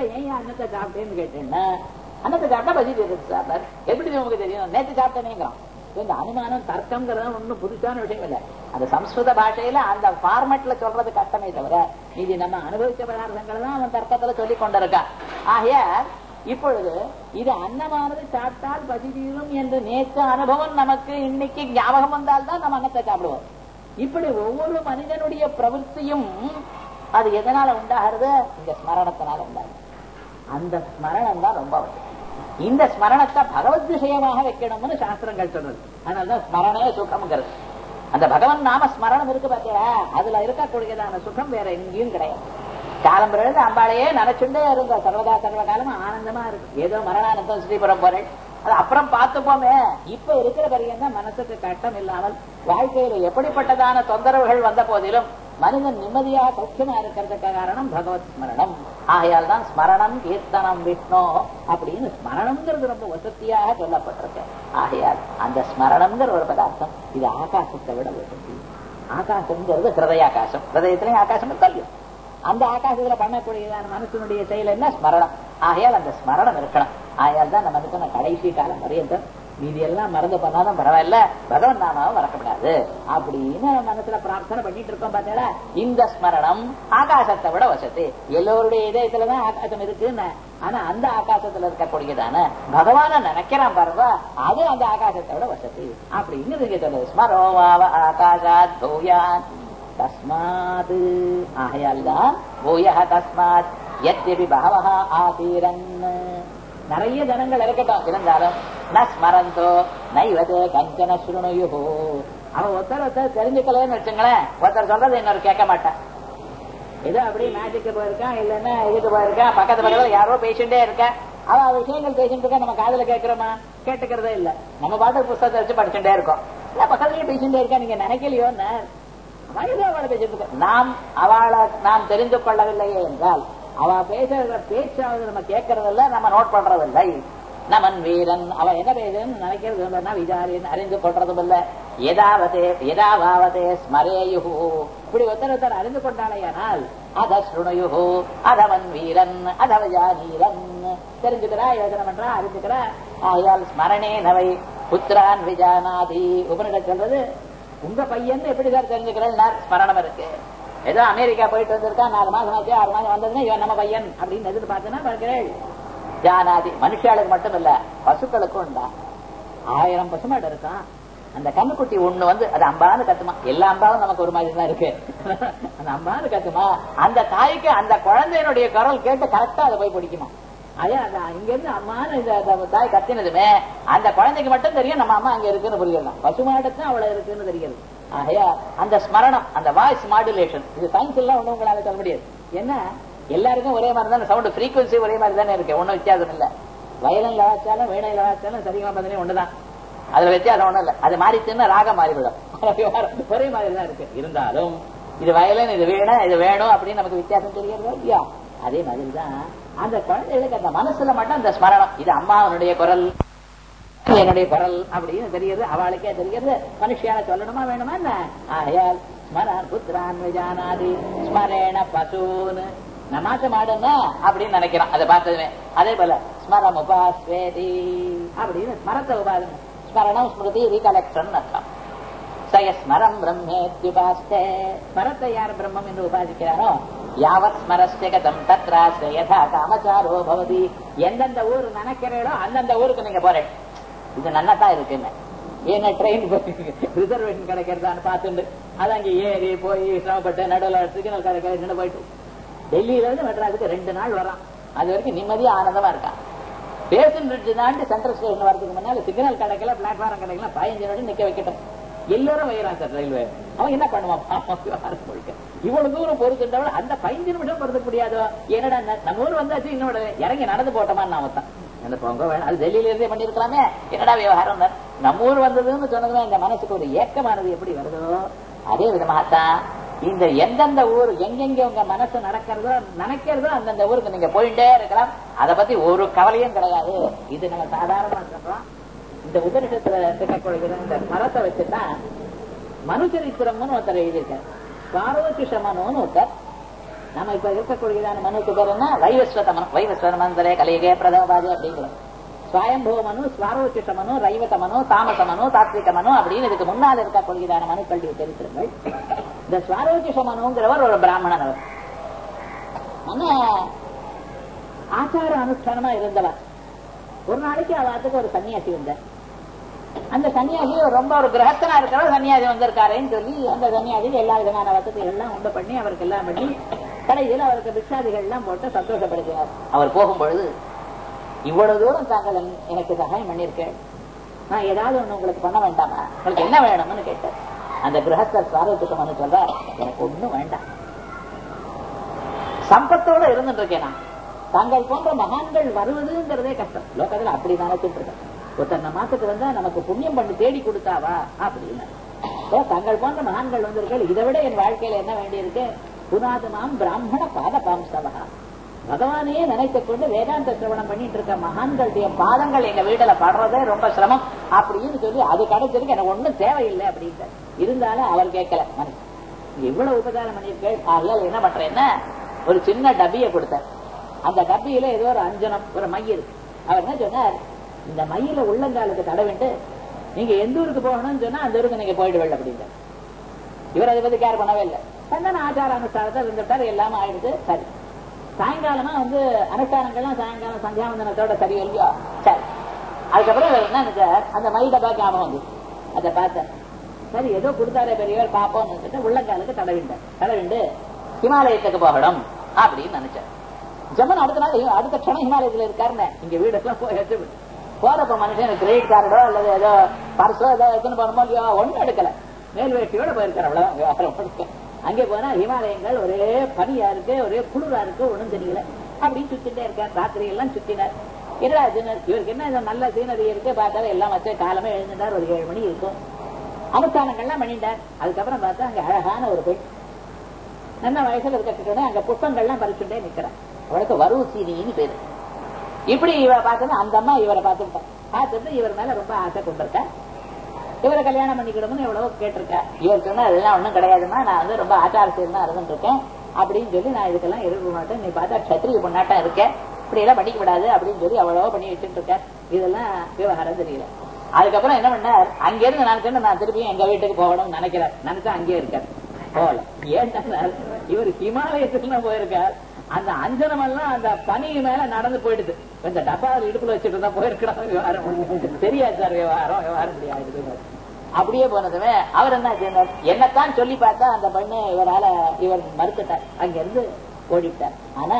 ஏன் அன்னத்தை சாப்பிட்டேன்னு கேட்டேன்னா அன்னத்தை சாப்பிட்டா பசி தெரியுது சார் எப்படி உங்களுக்கு தெரியும் நேற்று சாப்பிட்டேனேங்கிறோம் இந்த அனுமானம் தர்க்கங்கிறது ஒண்ணும் புதுசான விஷயம் இல்ல அந்த சம்ஸ்கிருத பாஷையில அந்த ஃபார்மேட்ல சொல்றது கஷ்டமே தவிர இது நம்ம அனுபவிச்ச பதார்த்தங்கள் தான் அவன் தர்க்கத்துல சொல்லி கொண்டிருக்கான் ஆகையால் இப்பொழுது இது அன்னமானது சாப்பிட்டால் பசி தீரும் என்று நேற்று அனுபவம் நமக்கு இன்னைக்கு ஞாபகம் வந்தால்தான் நம்ம அன்னத்தை சாப்பிடுவோம் இப்படி ஒவ்வொரு மனிதனுடைய பிரவൃத்தியும் அது எதனால உண்டாகிறது இந்த ஸ்மரணத்தினால உண்டாகுது அந்த ஸ்மரணம் தான் ரொம்ப அவசியம் இந்த ஸ்மரணத்தை பகவத் விஷயமாக வைக்கணும்னு சாஸ்திரங்கள் சொல்றது அதனாலதான் ஸ்மரணே சுகம்ங்கிறது அந்த பகவன் நாம ஸ்மரணம் இருக்கு பாத்தியா அதுல இருக்கக்கூடியதான சுகம் வேற எங்கேயும் கிடையாது காலம் பிறகு அம்பாளையே நினைச்சுட்டே இருந்த சர்வதா சர்வ காலம் ஆனந்தமா இருக்கு ஏதோ மரணானந்தம் ஸ்ரீபுரம் போறேன் அது அப்புறம் பார்த்துப்போமே இப்ப இருக்கிற பரியந்தான் மனசுக்கு கட்டம் இல்லாமல் வாழ்க்கையில எப்படிப்பட்டதான தொந்தரவுகள் வந்த போதிலும் மனிதன் நிம்மதியாக சௌக்கியமா இருக்கிறதுக்கு காரணம் பகவத் ஸ்மரணம் ஆகையால் தான் ஸ்மரணம் கீர்த்தனம் விஷ்ணு அப்படின்னு ஸ்மரணம்ங்கிறது ரொம்ப வசதியாக சொல்லப்பட்டிருக்கு ஆகையால் அந்த ஸ்மரணம்ங்கிற ஒரு பதார்த்தம் இது ஆகாசத்தை விட வசதி ஆகாசம்ங்கிறது ஹிருதயாகாசம் ஹிருதயத்திலையும் ஆகாசம் கல்வி அந்த ஆகாசத்துல பண்ணக்கூடியதான மனசனுடைய செயல் என்ன ஸ்மரணம் ஆகையால் அந்த ஸ்மரணம் இருக்கணும் ஆகையால் தான் நம்ம இருக்கிற கடைசி காலம் வரையந்தம் மீதி எல்லாம் மறந்து பண்ணாதான் பரவாயில்ல பகவன் நாமாவை மறக்கப்படாது அப்படின்னு நம்ம மனசுல பிரார்த்தனை பண்ணிட்டு இருக்கோம் பார்த்தா இந்த ஸ்மரணம் ஆகாசத்தை விட வசதி எல்லோருடைய இதயத்துலதான் ஆகாசம் இருக்குன்னு ஆனா அந்த ஆகாசத்துல இருக்கக்கூடியதான பகவான நினைக்கிறான் பாருங்க அது அந்த ஆகாசத்தை விட வசதி அப்படின்னு நீங்க சொல்லுது ஸ்மரோவாவ ஆகாஷாத் பூயான் தஸ்மாத் ஆகையால் தான் பூய தஸ்மாத் எத்தி பகவஹ ஆசீரன் நிறைய ஜனங்கள் இருக்கட்டும் இருந்தாலும் ந ஸ்மரந்தோ நைவது கஞ்சன சுருணுயு அவன் ஒருத்தர் ஒருத்தர் தெரிஞ்சுக்கலன்னு வச்சுங்களேன் ஒருத்தர் சொல்றது இன்னொரு கேட்க மாட்டான் ஏதோ அப்படியே மேஜிக்கு போயிருக்கான் இல்லைன்னா இதுக்கு போயிருக்கான் பக்கத்து பக்கத்துல யாரோ பேசிட்டே இருக்கா அவன் விஷயங்கள் பேசிட்டு இருக்கா நம்ம காதுல கேட்கிறோமா கேட்டுக்கிறதே இல்ல நம்ம பாட்டு புஸ்தகத்தை வச்சு படிச்சுட்டே இருக்கோம் இல்ல பக்கத்துலயே பேசிட்டே இருக்கா நீங்க நினைக்கலையோன்னு வயது அவளை பேசிட்டு இருக்க நாம் அவளை நாம் தெரிந்து கொள்ளவில்லையே என்றால் அவ பேசுற பேச்சாவது நம்ம கேட்கறதில்ல நம்ம நோட் பண்றதில்லை நமன் வீரன் அவ என்ன பேசுன்னு நினைக்கிறது இல்லைன்னா விசாரின் அறிந்து கொள்றதும் இல்ல எதாவதே எதாவாவதே ஸ்மரேயுகு இப்படி ஒருத்தர் ஒருத்தர் அறிந்து கொண்டாலேயானால் அத ஸ்ருணுயுகு அதவன் வீரன் அதவஜானீரன் தெரிஞ்சுக்கிறா யோசனை பண்றா அறிஞ்சுக்கிறா ஆயால் ஸ்மரணே நவை புத்திரான் விஜானாதி உபனிட சொல்றது உங்க பையன் எப்படி சார் தெரிஞ்சுக்கிறேன் ஸ்மரணம் இருக்கு ஏதோ அமெரிக்கா போயிட்டு வந்திருக்கான் நாலு மாசம் ஆச்சு ஆறு மாசம் வந்ததுன்னா இவன் நம்ம பையன் அப்படின்னு எதிர்பார்த்தனா பார்க்கிறேன் ஜானாதி மனுஷாளுக்கு மட்டும் இல்ல பசுக்களுக்கும் உண்டா ஆயிரம் பசுமாடு இருக்கான் அந்த கண்ணுக்குட்டி ஒண்ணு வந்து அது அம்பான்னு கத்துமா எல்லா அம்பாவும் நமக்கு ஒரு மாதிரி தான் இருக்கு அந்த அம்பான்னு கத்துமா அந்த தாய்க்கு அந்த குழந்தையினுடைய குரல் கேட்டு கரெக்டா அதை போய் பிடிக்குமா அதே இங்க இருந்து அம்மான்னு இந்த தாய் கத்தினதுமே அந்த குழந்தைக்கு மட்டும் தெரியும் நம்ம அம்மா அங்க இருக்குன்னு புரியலாம் பசுமாடுக்கும் அவ்வளவு இருக்குன்னு தெரியுது ஆகையா அந்த ஸ்மரணம் அந்த வாய்ஸ் மாடுலேஷன் இது சயின்ஸ் எல்லாம் ஒண்ணும் உங்களால சொல்ல முடியாது என்ன எல்லாருக்கும் ஒரே மாதிரி தானே சவுண்ட் ஃப்ரீக்வன்சி ஒரே மாதிரி தானே இருக்கு ஒன்னும் வித்தியாசம் இல்ல வயலில் வாச்சாலும் வீணையில வாச்சாலும் சரிகமா பதினே ஒண்ணுதான் அதுல வித்தியாசம் ஒண்ணும் இல்ல அது மாறிச்சுன்னா ராகம் மாறிவிடும் ஒரே மாதிரி தான் இருக்கு இருந்தாலும் இது வயலின் இது வேணும் இது வேணும் அப்படின்னு நமக்கு வித்தியாசம் தெரியாது இல்லையா அதே மாதிரி தான் அந்த குழந்தைகளுக்கு அந்த மனசுல மட்டும் அந்த ஸ்மரணம் இது அம்மாவனுடைய குரல் என்னுடைய குரல் அப்படின்னு தெரியுது அவளுக்கே தெரியுது மனுஷியால சொல்லணுமா வேணுமா என்ன ஆகையால் ஸ்மரான் புத்திரான் விஜானாதி ஸ்மரேண பசூன்னு நமாச மாடுன்னா அப்படின்னு நினைக்கிறான் அதை பார்த்ததுமே அதே போல ஸ்மரம் உபாஸ்வேதி அப்படின்னு ஸ்மரத்தை உபாதனை ஸ்மரணம் ஸ்மிருதி ரீகலெக்ஷன் அர்த்தம் சயஸ்மரம் பிரம்மேத்யுபாஸ்தே ஸ்மரத்தை யார் பிரம்மம் என்று உபாசிக்கிறானோ யாவத் ஸ்மரஸ்ய கதம் தத்ராஸ்ய யதா காமச்சாரோ பவதி எந்தெந்த ஊர் நினைக்கிறீங்களோ அந்தந்த ஊருக்கு நீங்க போறேன் இது நல்லாதான் இருக்குன்னு ஏன்னா ட்ரெயின் ரிசர்வேஷன் கிடைக்கிறதான்னு பார்த்துண்டு அது அங்க ஏறி போய் சிரமப்பட்டு நடுவில் சிக்னல் கிடைக்க போயிட்டு டெல்லியில இருந்து மெட்ராஸுக்கு ரெண்டு நாள் வரான் அது வரைக்கும் நிம்மதியா ஆனந்தமா இருக்கான் பேசன் பிரிட்ஜ் தாண்டி சென்ட்ரல் ஸ்டேஷன் வரதுக்கு முன்னால சிக்னல் கிடைக்கல பிளாட்ஃபார்ம் கிடைக்கல பதினஞ்சு நிமிடம் நிக்க வைக்கட்டும் எல்லாரும் வைக்கிறான் சார் ரயில்வே அவன் என்ன பண்ணுவான் இவ்வளவு தூரம் பொறுத்துட்டவன் அந்த பதினஞ்சு நிமிஷம் பொறுத்துக்க முடியாதோ என்னடா நம்ம ஊர் வந்தாச்சு இன்னும் இறங்கி நடந்து போட்டோமான்னு நான் தான் அந்த பொங்க வேணும் அது டெல்லியில இருந்தே பண்ணிருக்கலாமே என்னடா விவகாரம் நம்ம ஊர் வந்ததுன்னு சொன்னதுமே இந்த மனசுக்கு ஒரு ஏக்கமானது எப்படி வருதோ அதே விதமாகத்தான் இந்த எந்தெந்த ஊர் எங்கெங்க உங்க மனசு நடக்கிறதோ நினைக்கிறதோ அந்தந்த ஊருக்கு நீங்க போயிட்டே இருக்கலாம் அதை பத்தி ஒரு கவலையும் கிடையாது இது நம்ம சாதாரணமா சொல்றோம் இந்த உபனிஷத்துல இருக்கக்கூடிய இந்த மரத்தை வச்சுதான் மனுச்சரித்திரம்னு ஒருத்தர் எழுதியிருக்கார் பாரவகிஷமனோன்னு ஒருத்தர் நம்ம இப்ப இருக்கக்கூடியதான மனுக்கு பேர் என்ன வைவஸ்வத மனு வைவஸ்வத மந்திரே கலிகே பிரதமபாதி அப்படிங்கிறோம் ஸ்வயம்போ மனு ஸ்வாரோச்சிஷ மனு ரைவத மனு தாமச மனு தாத்விக மனு அப்படின்னு இதுக்கு முன்னால் இருக்கக்கூடியதான மனுக்களுடைய சரித்திரங்கள் இந்த ஸ்வாரோச்சிஷ மனுங்கிறவர் ஒரு பிராமணன் அவர் ஆனா ஆச்சார அனுஷ்டானமா இருந்தவர் ஒரு நாளைக்கு அவத்துக்கு ஒரு சன்னியாசி வந்தார் அந்த சன்னியாசி ரொம்ப ஒரு கிரகத்தனா இருக்கிறவர் சன்னியாசி வந்திருக்காருன்னு சொல்லி அந்த சன்னியாசி எல்லா விதமான வசதிகள் எல்லாம் உண்டு பண்ணி அவருக்கு எல்லாம் பண்ணி கடைசியில் அவருக்கு பிக்ஷாதிகள் எல்லாம் போட்டு சந்தோஷப்படுத்தினார் அவர் போகும்பொழுது இவ்வளவு தூரம் தாங்கள் எனக்கு சகாயம் பண்ணியிருக்கேன் நான் ஏதாவது ஒண்ணு உங்களுக்கு பண்ண வேண்டாமா உங்களுக்கு என்ன வேணும்னு கேட்டார் அந்த கிரகஸ்தர் சுவாரத்துக்கு சொல்ற எனக்கு ஒண்ணும் வேண்டாம் சம்பத்தோட இருந்துட்டு இருக்கேன் நான் தாங்கள் போன்ற மகான்கள் வருவதுங்கிறதே கஷ்டம் லோகத்துல அப்படி நினைச்சிட்டு இருக்கேன் ஒருத்தர் நம்ம மாசத்துக்கு வந்தா நமக்கு புண்ணியம் பண்ணி தேடி கொடுத்தாவா அப்படின்னு தங்கள் போன்ற மகான்கள் வந்திருக்கள் இதை விட என் வாழ்க்கையில என்ன வேண்டியிருக்கு புனாதமாம் பிராமண பாத பாம்சவா பகவானையே நினைத்துக் கொண்டு வேதாந்த சிரவணம் பண்ணிட்டு இருக்க மகான்களுடைய பாதங்கள் எங்க வீட்டுல படுறதே ரொம்ப சிரமம் அப்படின்னு சொல்லி அது கிடைச்சிருக்கு எனக்கு ஒண்ணும் தேவையில்லை அப்படின்னு இருந்தாலும் அவர் கேட்கல மனசு இவ்வளவு உபகாரம் பண்ணியிருக்கேன் ஆகையால் என்ன பண்றேன்னா ஒரு சின்ன டப்பியை கொடுத்தார் அந்த டப்பியில ஏதோ ஒரு அஞ்சனம் ஒரு மை இருக்கு அவர் என்ன சொன்னார் இந்த மையில உள்ளங்காலுக்கு தடவிட்டு நீங்க எந்த ஊருக்கு போகணும்னு சொன்னா அந்த ஊருக்கு நீங்க போயிடுவீங்க அப்படின்னு இவர் அதை பத்தி கேர் பண்ணவே இல்லை சந்தன ஆச்சார அனுஷ்டானத்தை இருந்துட்டார் எல்லாமே ஆயிடுது சரி சாயங்காலமா வந்து அனுஷ்டானங்கள்லாம் சாயங்காலம் சந்தியாவந்தனத்தோட சரி இல்லையோ சரி அதுக்கப்புறம் என்ன நினைச்சார் அந்த மை டப்பா ஞாபகம் வந்து அதை பார்த்தேன் சரி ஏதோ கொடுத்தாரே பெரியவர் பாப்போம்னு உள்ளங்காலுக்கு தடவிண்டார் தடவிண்டு ஹிமாலயத்துக்கு போகணும் அப்படின்னு நினைச்சேன் ஜம்மன் அடுத்த நாள் அடுத்த க்ஷணம் ஹிமாலயத்துல இருக்காருன்னு இங்க வீடு எல்லாம் போய் வச்சு போறப்ப மனுஷன் கிரெடிட் கார்டோ அல்லது ஏதோ பர்ஸோ ஏதோ எடுத்துன்னு போகணுமோ இல்லையோ ஒன்றும் எடுக்கல மேல் வேட்டியோட போயிருக்காரு அவ்வளவு விவகாரம் அங்கே போனா ஹிமாலயங்கள் ஒரே பனியா இருக்கு ஒரே குளிரா இருக்கு ஒண்ணும் தெரியல அப்படின்னு சுத்திட்டே இருக்கார் ராத்திரி எல்லாம் சுத்தினார் என்னடா இவருக்கு என்ன இது நல்ல சீனரி இருக்கு பார்த்தாலும் எல்லாம் வச்சு காலமே எழுந்துட்டார் ஒரு ஏழு மணி இருக்கும் அனுஷ்டானங்கள்லாம் பண்ணிட்டார் அதுக்கப்புறம் பார்த்தா அங்க அழகான ஒரு பெண் நல்ல வயசுல இருக்க அங்க புஷ்பங்கள்லாம் பறிச்சுட்டே நிக்கிறான் அவளுக்கு வரூசீனின்னு பேரு இப்படி இவரை பார்த்தோன்னா அந்த அம்மா இவரை பார்த்துட்டா பார்த்துட்டு இவர் மேல ரொம்ப ஆசை கொண்டிருக்கா இவரை கல்யாணம் பண்ணிக்கணும்னு எவ்வளவோ கேட்டிருக்கா இவர் சொன்னா அதெல்லாம் ஒண்ணும் கிடையாதுமா நான் வந்து ரொம்ப ஆச்சாரத்தில் தான் இருந்துட்டு இருக்கேன் அப்படின்னு சொல்லி நான் இதுக்கெல்லாம் இருக்க மாட்டேன் நீ பார்த்தா கத்திரிய பொண்ணாட்டம் இருக்கேன் இப்படி எல்லாம் பண்ணிக்க கூடாது அப்படின்னு சொல்லி அவ்வளவோ பண்ணி வச்சுட்டு இருக்கேன் இதெல்லாம் விவகாரம் தெரியல அதுக்கப்புறம் என்ன பண்ணார் அங்கிருந்து நினைச்சேன்னு நான் திருப்பியும் எங்க வீட்டுக்கு போகணும்னு நினைக்கிறேன் நினைச்சா அங்கேயே இருக்கார் போகல ஏன்னா இவர் ஹிமாலயத்துல போயிருக்கார் அந்த அஞ்சனம் எல்லாம் அந்த பனி மேல நடந்து போயிடுது இந்த டப்பாவில் இடுப்புல வச்சுட்டு தான் போயிருக்கலாம் விவகாரம் தெரியாது சார் விவகாரம் விவகாரம் தெரியாது அப்படியே போனதுமே அவர் என்ன செய்தார் என்னத்தான் சொல்லி பார்த்தா அந்த பெண்ணு இவரால இவர் மறுத்துட்டார் அங்கிருந்து ஓடிட்டார் ஆனா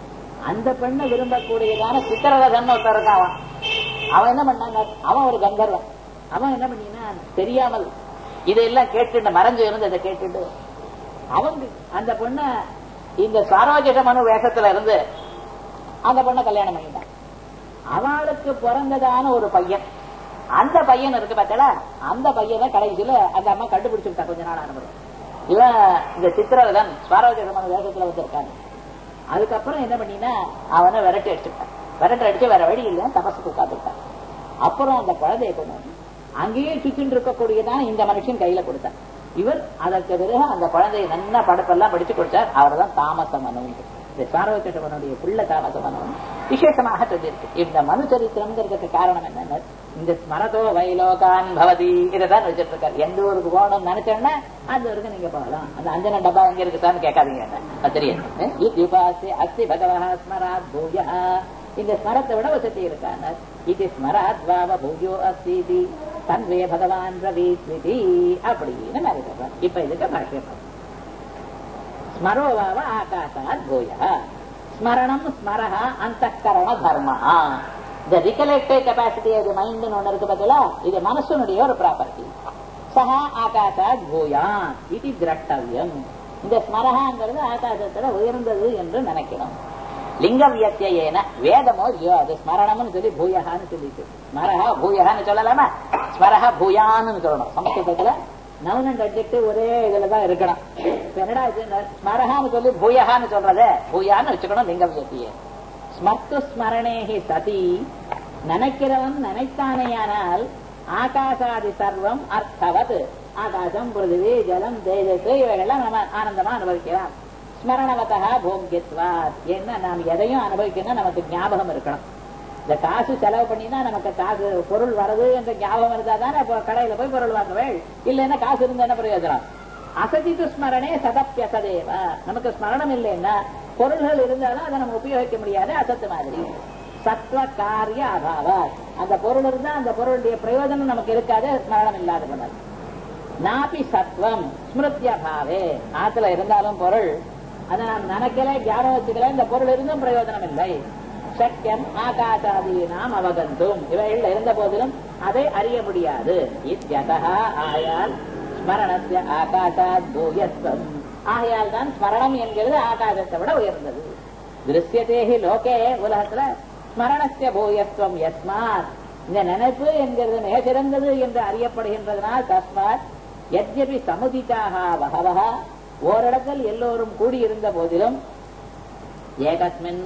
அந்த பெண்ணை விரும்பக்கூடியதான சித்திரரதன் ஒருத்தர் இருக்கான் அவன் அவன் என்ன பண்ணாங்க அவன் ஒரு கந்தர்வன் அவன் என்ன பண்ணினா தெரியாமல் இதையெல்லாம் கேட்டுட்டு மறைஞ்சு இருந்து அதை கேட்டுட்டு அவங்க அந்த பொண்ண இந்த சாரோஜக மனு வேஷத்துல இருந்து அந்த பொண்ணை கல்யாணம் பண்ணிட்டான் அவளுக்கு பிறந்ததான ஒரு பையன் அந்த பையன் இருக்கு பார்த்தா அந்த பையனை கடைசியில அந்த அம்மா கண்டுபிடிச்சு விட்டா கொஞ்ச நாள் அனுபவம் இவன் இந்த சித்திரதான் சுவாரோஜக மனு வேஷத்துல வந்திருக்காங்க அதுக்கப்புறம் என்ன பண்ணினா அவனை விரட்டி அடிச்சுட்டான் விரட்டி அடிச்சு வேற வழி இல்லை தபசுக்கு உட்காந்துட்டான் அப்புறம் அந்த குழந்தைய கொண்டு அங்கேயே சுற்றிட்டு இருக்கக்கூடியதான் இந்த மனுஷன் கையில கொடுத்தார் இவர் அதற்கு பிறகு அந்த குழந்தையை நல்லா படப்பெல்லாம் படிச்சு கொடுத்தார் அவர் தான் தாமச மனு இந்த சாரவச்சட்டவனுடைய புள்ள தாமச மனு விசேஷமாக சொல்லியிருக்கு இந்த மனு சரித்திரம்ங்கிறதுக்கு காரணம் என்னன்னு இந்த ஸ்மரதோ வைலோகான் பவதி இதைதான் வச்சிட்டு இருக்காரு எந்த ஊருக்கு போகணும்னு நினைச்சோன்னா அந்த ஊருக்கு நீங்க போகலாம் அந்த அஞ்சன டப்பா எங்க இருக்குதான்னு கேட்காதீங்க என்ன தெரியும் அஸ்தி பகவா ஸ்மராத் பூயா இந்த ஸ்மரத்தை விட வசதி இருக்காங்க இது ஸ்மராத்வாவ பூஜோ அஸ்தி தன்வே பகவான் ரவீஸ்மிதி அப்படின்னு நான் சொல்றேன் இப்ப இதுக்கு பாஷ்யம் ஸ்மரோவாவ ஆகாசாத் பூய ஸ்மரணம் ஸ்மரஹ அந்த கரண தர்ம இந்த ரிகலெக்டிவ் கெப்பாசிட்டி அது மைண்ட் ஒண்ணு இருக்கு பார்த்தீங்களா இது மனசனுடைய ஒரு ப்ராப்பர்ட்டி சஹா ஆகாசாத் பூயான் இது திரட்டவியம் இந்த ஸ்மரஹாங்கிறது ஆகாசத்துல உயர்ந்தது என்று நினைக்கணும் லிங்க வியத்தியேன வேதமோ இல்லையோ அது ஸ்மரணம்னு சொல்லி பூயகான்னு சொல்லிட்டு ஸ்மரஹா பூயகான்னு சொல்லலாமா ஸ்மரஹா பூயான்னு சொல்லணும் சமஸ்கிருதத்துல நவன் அண்ட் அட்ஜெக்டிவ் ஒரே இதுலதான் இருக்கணும் என்னடா இது ஸ்மரஹான்னு சொல்லி பூயகான்னு சொல்றதே பூயான்னு வச்சுக்கணும் லிங்க வியத்தியே ஸ்மர்த்து ஸ்மரணேகி சதி நினைக்கிறவன் நினைத்தானேயானால் ஆகாசாதி சர்வம் அர்த்தவத் ஆகாசம் பிருதிவி ஜலம் தேஜஸ் இவைகள்லாம் நம்ம ஆனந்தமா அனுபவிக்கலாம் ஸ்மரணவதா போக்கியத்வாத் என்ன நாம் எதையும் அனுபவிக்கணும் நமக்கு ஞாபகம் இருக்கணும் இந்த காசு செலவு பண்ணினா நமக்கு காசு பொருள் வருது என்ற ஞாபகம் இருந்தா தானே இப்போ கடையில போய் பொருள் வாங்குவேள் இல்லைன்னா காசு இருந்தா என்ன பிரயோஜனம் அசதித்து ஸ்மரணே சதப்பியசதேவ நமக்கு ஸ்மரணம் இல்லைன்னா பொருள்கள் இருந்தாலும் அதை நம்ம உபயோகிக்க முடியாது அசத்து மாதிரி சத்வ காரிய அபாவ அந்த பொருள் இருந்தா அந்த பொருளுடைய பிரயோஜனம் நமக்கு இருக்காது ஸ்மரணம் இல்லாத மாதிரி நாபி சத்வம் ஸ்மிருத்யபாவே ஆத்துல இருந்தாலும் பொருள் அதை நாம் நினைக்கல ஞாபகம் வச்சுக்கல இந்த பொருள் இருந்தும் பிரயோஜனம் இல்லை சக்கியம் ஆகாசாதீனாம் அவகந்தும் இவைகள் இருந்த போதிலும் அதை அறிய முடியாது இத்யதா ஆயால் ஸ்மரணத்திய ஆகாசாத் பூயஸ்வம் ஆகையால் தான் ஸ்மரணம் என்கிறது ஆகாசத்தை விட உயர்ந்தது திருஷ்யதேகி லோகே உலகத்துல ஸ்மரணத்திய பூயஸ்வம் யஸ்மாத் இந்த நினைப்பு என்கிறது மிக சிறந்தது என்று அறியப்படுகின்றதனால் தஸ்மாத் எத்யபி சமுதிதாக வகவக ஓரிடத்தில் எல்லோரும் கூடியிருந்த போதிலும் ஏகஸ்மின்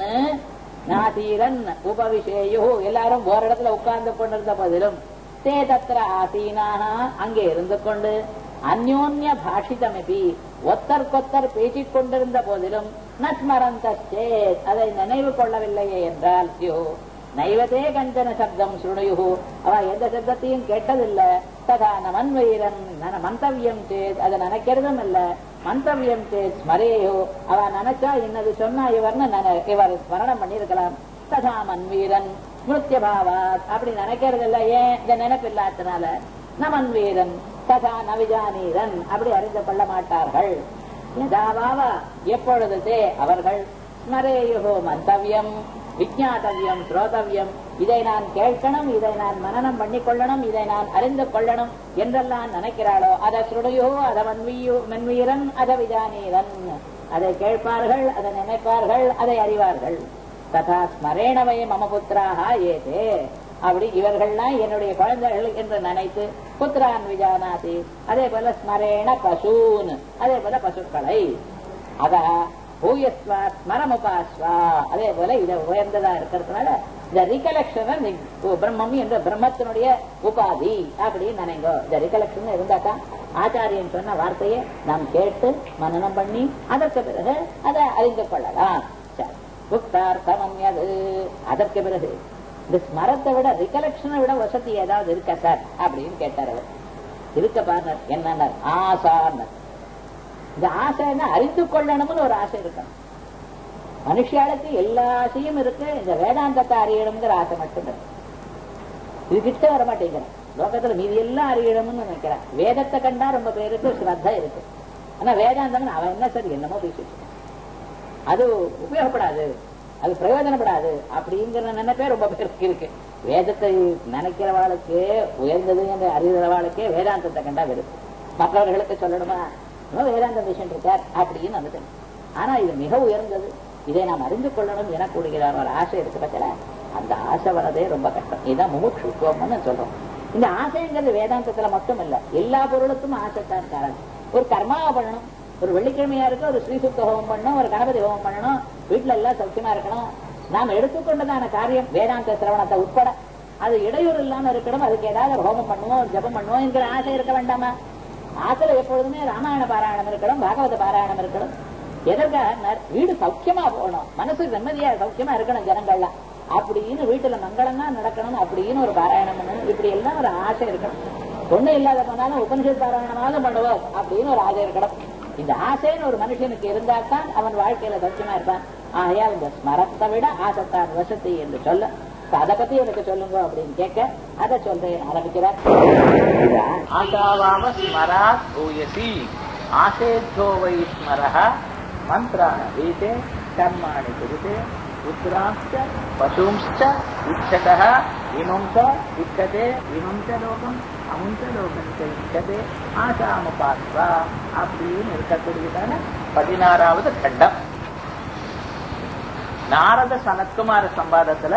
நாசீரன் உபவிஷேயு எல்லாரும் ஓரிடத்துல உட்கார்ந்து கொண்டிருந்த போதிலும் தே தத்திர ஆசீனாக அங்கே இருந்து கொண்டு அந்யோன்ய பாஷிதமிபி ஒத்தர்கொத்தர் பேசிக் கொண்டிருந்த போதிலும் நஸ்மரந்தேத் அதை நினைவு கொள்ளவில்லையே என்றால் யோ நைவதே கஞ்சன சப்தம் சுருணையு அவ எந்த சப்தத்தையும் கேட்டதில்லை ததா நமன்வீரன் நன மந்தவியம் சேத் அதை நினைக்கிறதும் இல்ல மந்தவியம் சேத் ஸ்மரேயோ அவ நினைச்சா இன்னது சொன்னா இவர்னு நன- இவர் ஸ்மரணம் பண்ணியிருக்கலாம் ததா மன்வீரன் ஸ்மிருத்தியபாவாத் அப்படி நினைக்கிறது இல்ல ஏன் இந்த நினைப்பு இல்லாதனால நமன்வீரன் ததா நவிஜானீரன் அப்படி அறிந்து கொள்ள மாட்டார்கள் யதாவாவ எப்பொழுது அவர்கள் ஸ்மரேயுகோ மந்தவியம் விஜாதவியம் ஸ்ரோதவியம் இதை நான் கேட்கணும் இதை நான் மனனம் பண்ணிக்கொள்ளணும் இதை நான் அறிந்து கொள்ளணும் என்றெல்லாம் நினைக்கிறாளோ அதை சுடையோ அதை மன்வியோ மன்வீரன் அதை விஜானீரன் அதை கேட்பார்கள் அதை நினைப்பார்கள் அதை அறிவார்கள் ததா ஸ்மரேணவை மம புத்திராக ஏதே அப்படி இவர்கள்லாம் என்னுடைய குழந்தைகள் என்று நினைத்து புத்திரான் விஜானாதி அதே போல ஸ்மரேண பசூன் அதே போல பசுக்களை அத பூயஸ்வா ஸ்மரமுபாஸ்வா அதே போல இதை உயர்ந்ததா இருக்கிறதுனால இந்த ரிகலெக்ஷன் பிரம்மம் என்ற பிரம்மத்தினுடைய உபாதி அப்படின்னு நினைங்கோ இந்த ரிகலெக்ஷன் இருந்தாதான் ஆச்சாரியன் சொன்ன வார்த்தையை நாம் கேட்டு மனனம் பண்ணி அதற்கு பிறகு அதை அறிந்து கொள்ளலாம் சரி. புக்தார்த்தம் அது அதற்கு பிறகு இந்த ஸ்மரத்தை விட ரிகலெக்ஷனை விட வசதி ஏதாவது இருக்கா சார் அப்படின்னு கேட்டார் அவர் இருக்க பாருங்க என்ன ஆசான்னு இந்த ஆசைன்னா அறிந்து கொள்ளணும்னு ஒரு ஆசை இருக்கணும் மனுஷாளுக்கு எல்லா ஆசையும் இருக்கு இந்த வேதாந்தத்தை அறியணுங்கிற ஆசை மட்டும் இருக்கு இது கிட்ட வர மாட்டேங்கிறேன் லோகத்துல மீதி எல்லாம் அறியணும்னு நினைக்கிறேன் வேதத்தை கண்டா ரொம்ப பேருக்கு ஸ்ரத்தா இருக்கு ஆனா வேதாந்தம் அவன் என்ன சார் என்னமோ பேசிட்டு இருக்கான். அது உபயோகப்படாது அது பிரயோஜனப்படாது அப்படிங்கிற நினைப்பே ரொம்ப பேருக்கு இருக்கு வேதத்தை நினைக்கிறவாளுக்கு உயர்ந்தது என்று அறிகிறவாளுக்கே வேதாந்தத்தை கண்டா வெறுப்பு மற்றவர்களுக்கு சொல்லணுமா இன்னும் வேதாந்தம் பேசிட்டு இருக்கார் அப்படின்னு வந்துட்டு ஆனா இது மிக உயர்ந்தது இதை நாம் அறிந்து கொள்ளணும் எனக்கூடிய ஒரு ஆசை இருக்கு பட்சல அந்த ஆசை வரதே ரொம்ப கஷ்டம் இதுதான் முமுட்சுத்துவம்னு சொல்றோம் இந்த ஆசைங்கிறது வேதாந்தத்துல மட்டும் இல்ல எல்லா பொருளுக்கும் ஆசைத்தான் காரணம் ஒரு கர்மாவை பண்ணணும் ஒரு வெள்ளிக்கிழமையா இருக்கு ஒரு ஸ்ரீசுத்த ஹோமம் பண்ணணும் ஒரு கணபதி ஹோமம் பண்ணணும் வீட்டுல எல்லாம் சௌக்கியமா இருக்கணும் நாம் எடுத்துக்கொண்டதான காரியம் வேதாந்த சிரவணத்தை உட்பட அது இடையூறு இல்லாம இருக்கணும் அதுக்கு ஏதாவது ஒரு ஹோமம் பண்ணுவோம் ஜபம் பண்ணுவோம் என்கிற ஆசை இருக்க வேண்டாமா ஆத்துல எப்பொழுதுமே ராமாயண பாராயணம் இருக்கணும் பாகவத பாராயணம் இருக்கணும் எதற்காக ந- வீடு சௌக்கியமா போகணும் மனசு நிம்மதியா சௌக்கியமா இருக்கணும் ஜனங்கள்லாம் அப்படின்னு வீட்டுல மங்களமா நடக்கணும் அப்படின்னு ஒரு பாராயணம் பண்ணணும் இப்படி எல்லாம் ஒரு ஆசை இருக்கணும் ஒண்ணு இல்லாத போனாலும் உபனிஷத் பாராயணமாவது பண்ணுவோம் அப்படின்னு ஒரு ஆசை இருக்கணும் இந்த ஆசைன்னு ஒரு மனுஷனுக்கு இருந்தால்தான் அவன் வாழ்க்கையில சௌக்கியமா இருப்பான் ஆகையால் இந்த ஸ்மரத்தை விட ஆசைத்தான் வசதி என்று சொல்ல இப்ப அதை பத்தி எனக்கு சொல்லுங்க அப்படின்னு கேட்க அதை சொல்றேன் ஆரம்பிக்கிறார் ஆசாவாம ஸ்மரா பூயசி ஆசேத்தோ வை ஸ்மரः மந்திராண வீதே கர்மாணி குருதே புத்திராश्च பசூம்श्च இच्छतः இமம் ச இच्छதே இமம் ச லோகம் அமும் ச லோகம் ச இच्छதே ஆசாமுபாஸ்வா அப்படின்னு இருக்கக்கூடியதான பதினாறாவது கண்டம் நாரத சனத்குமார சம்பாதத்துல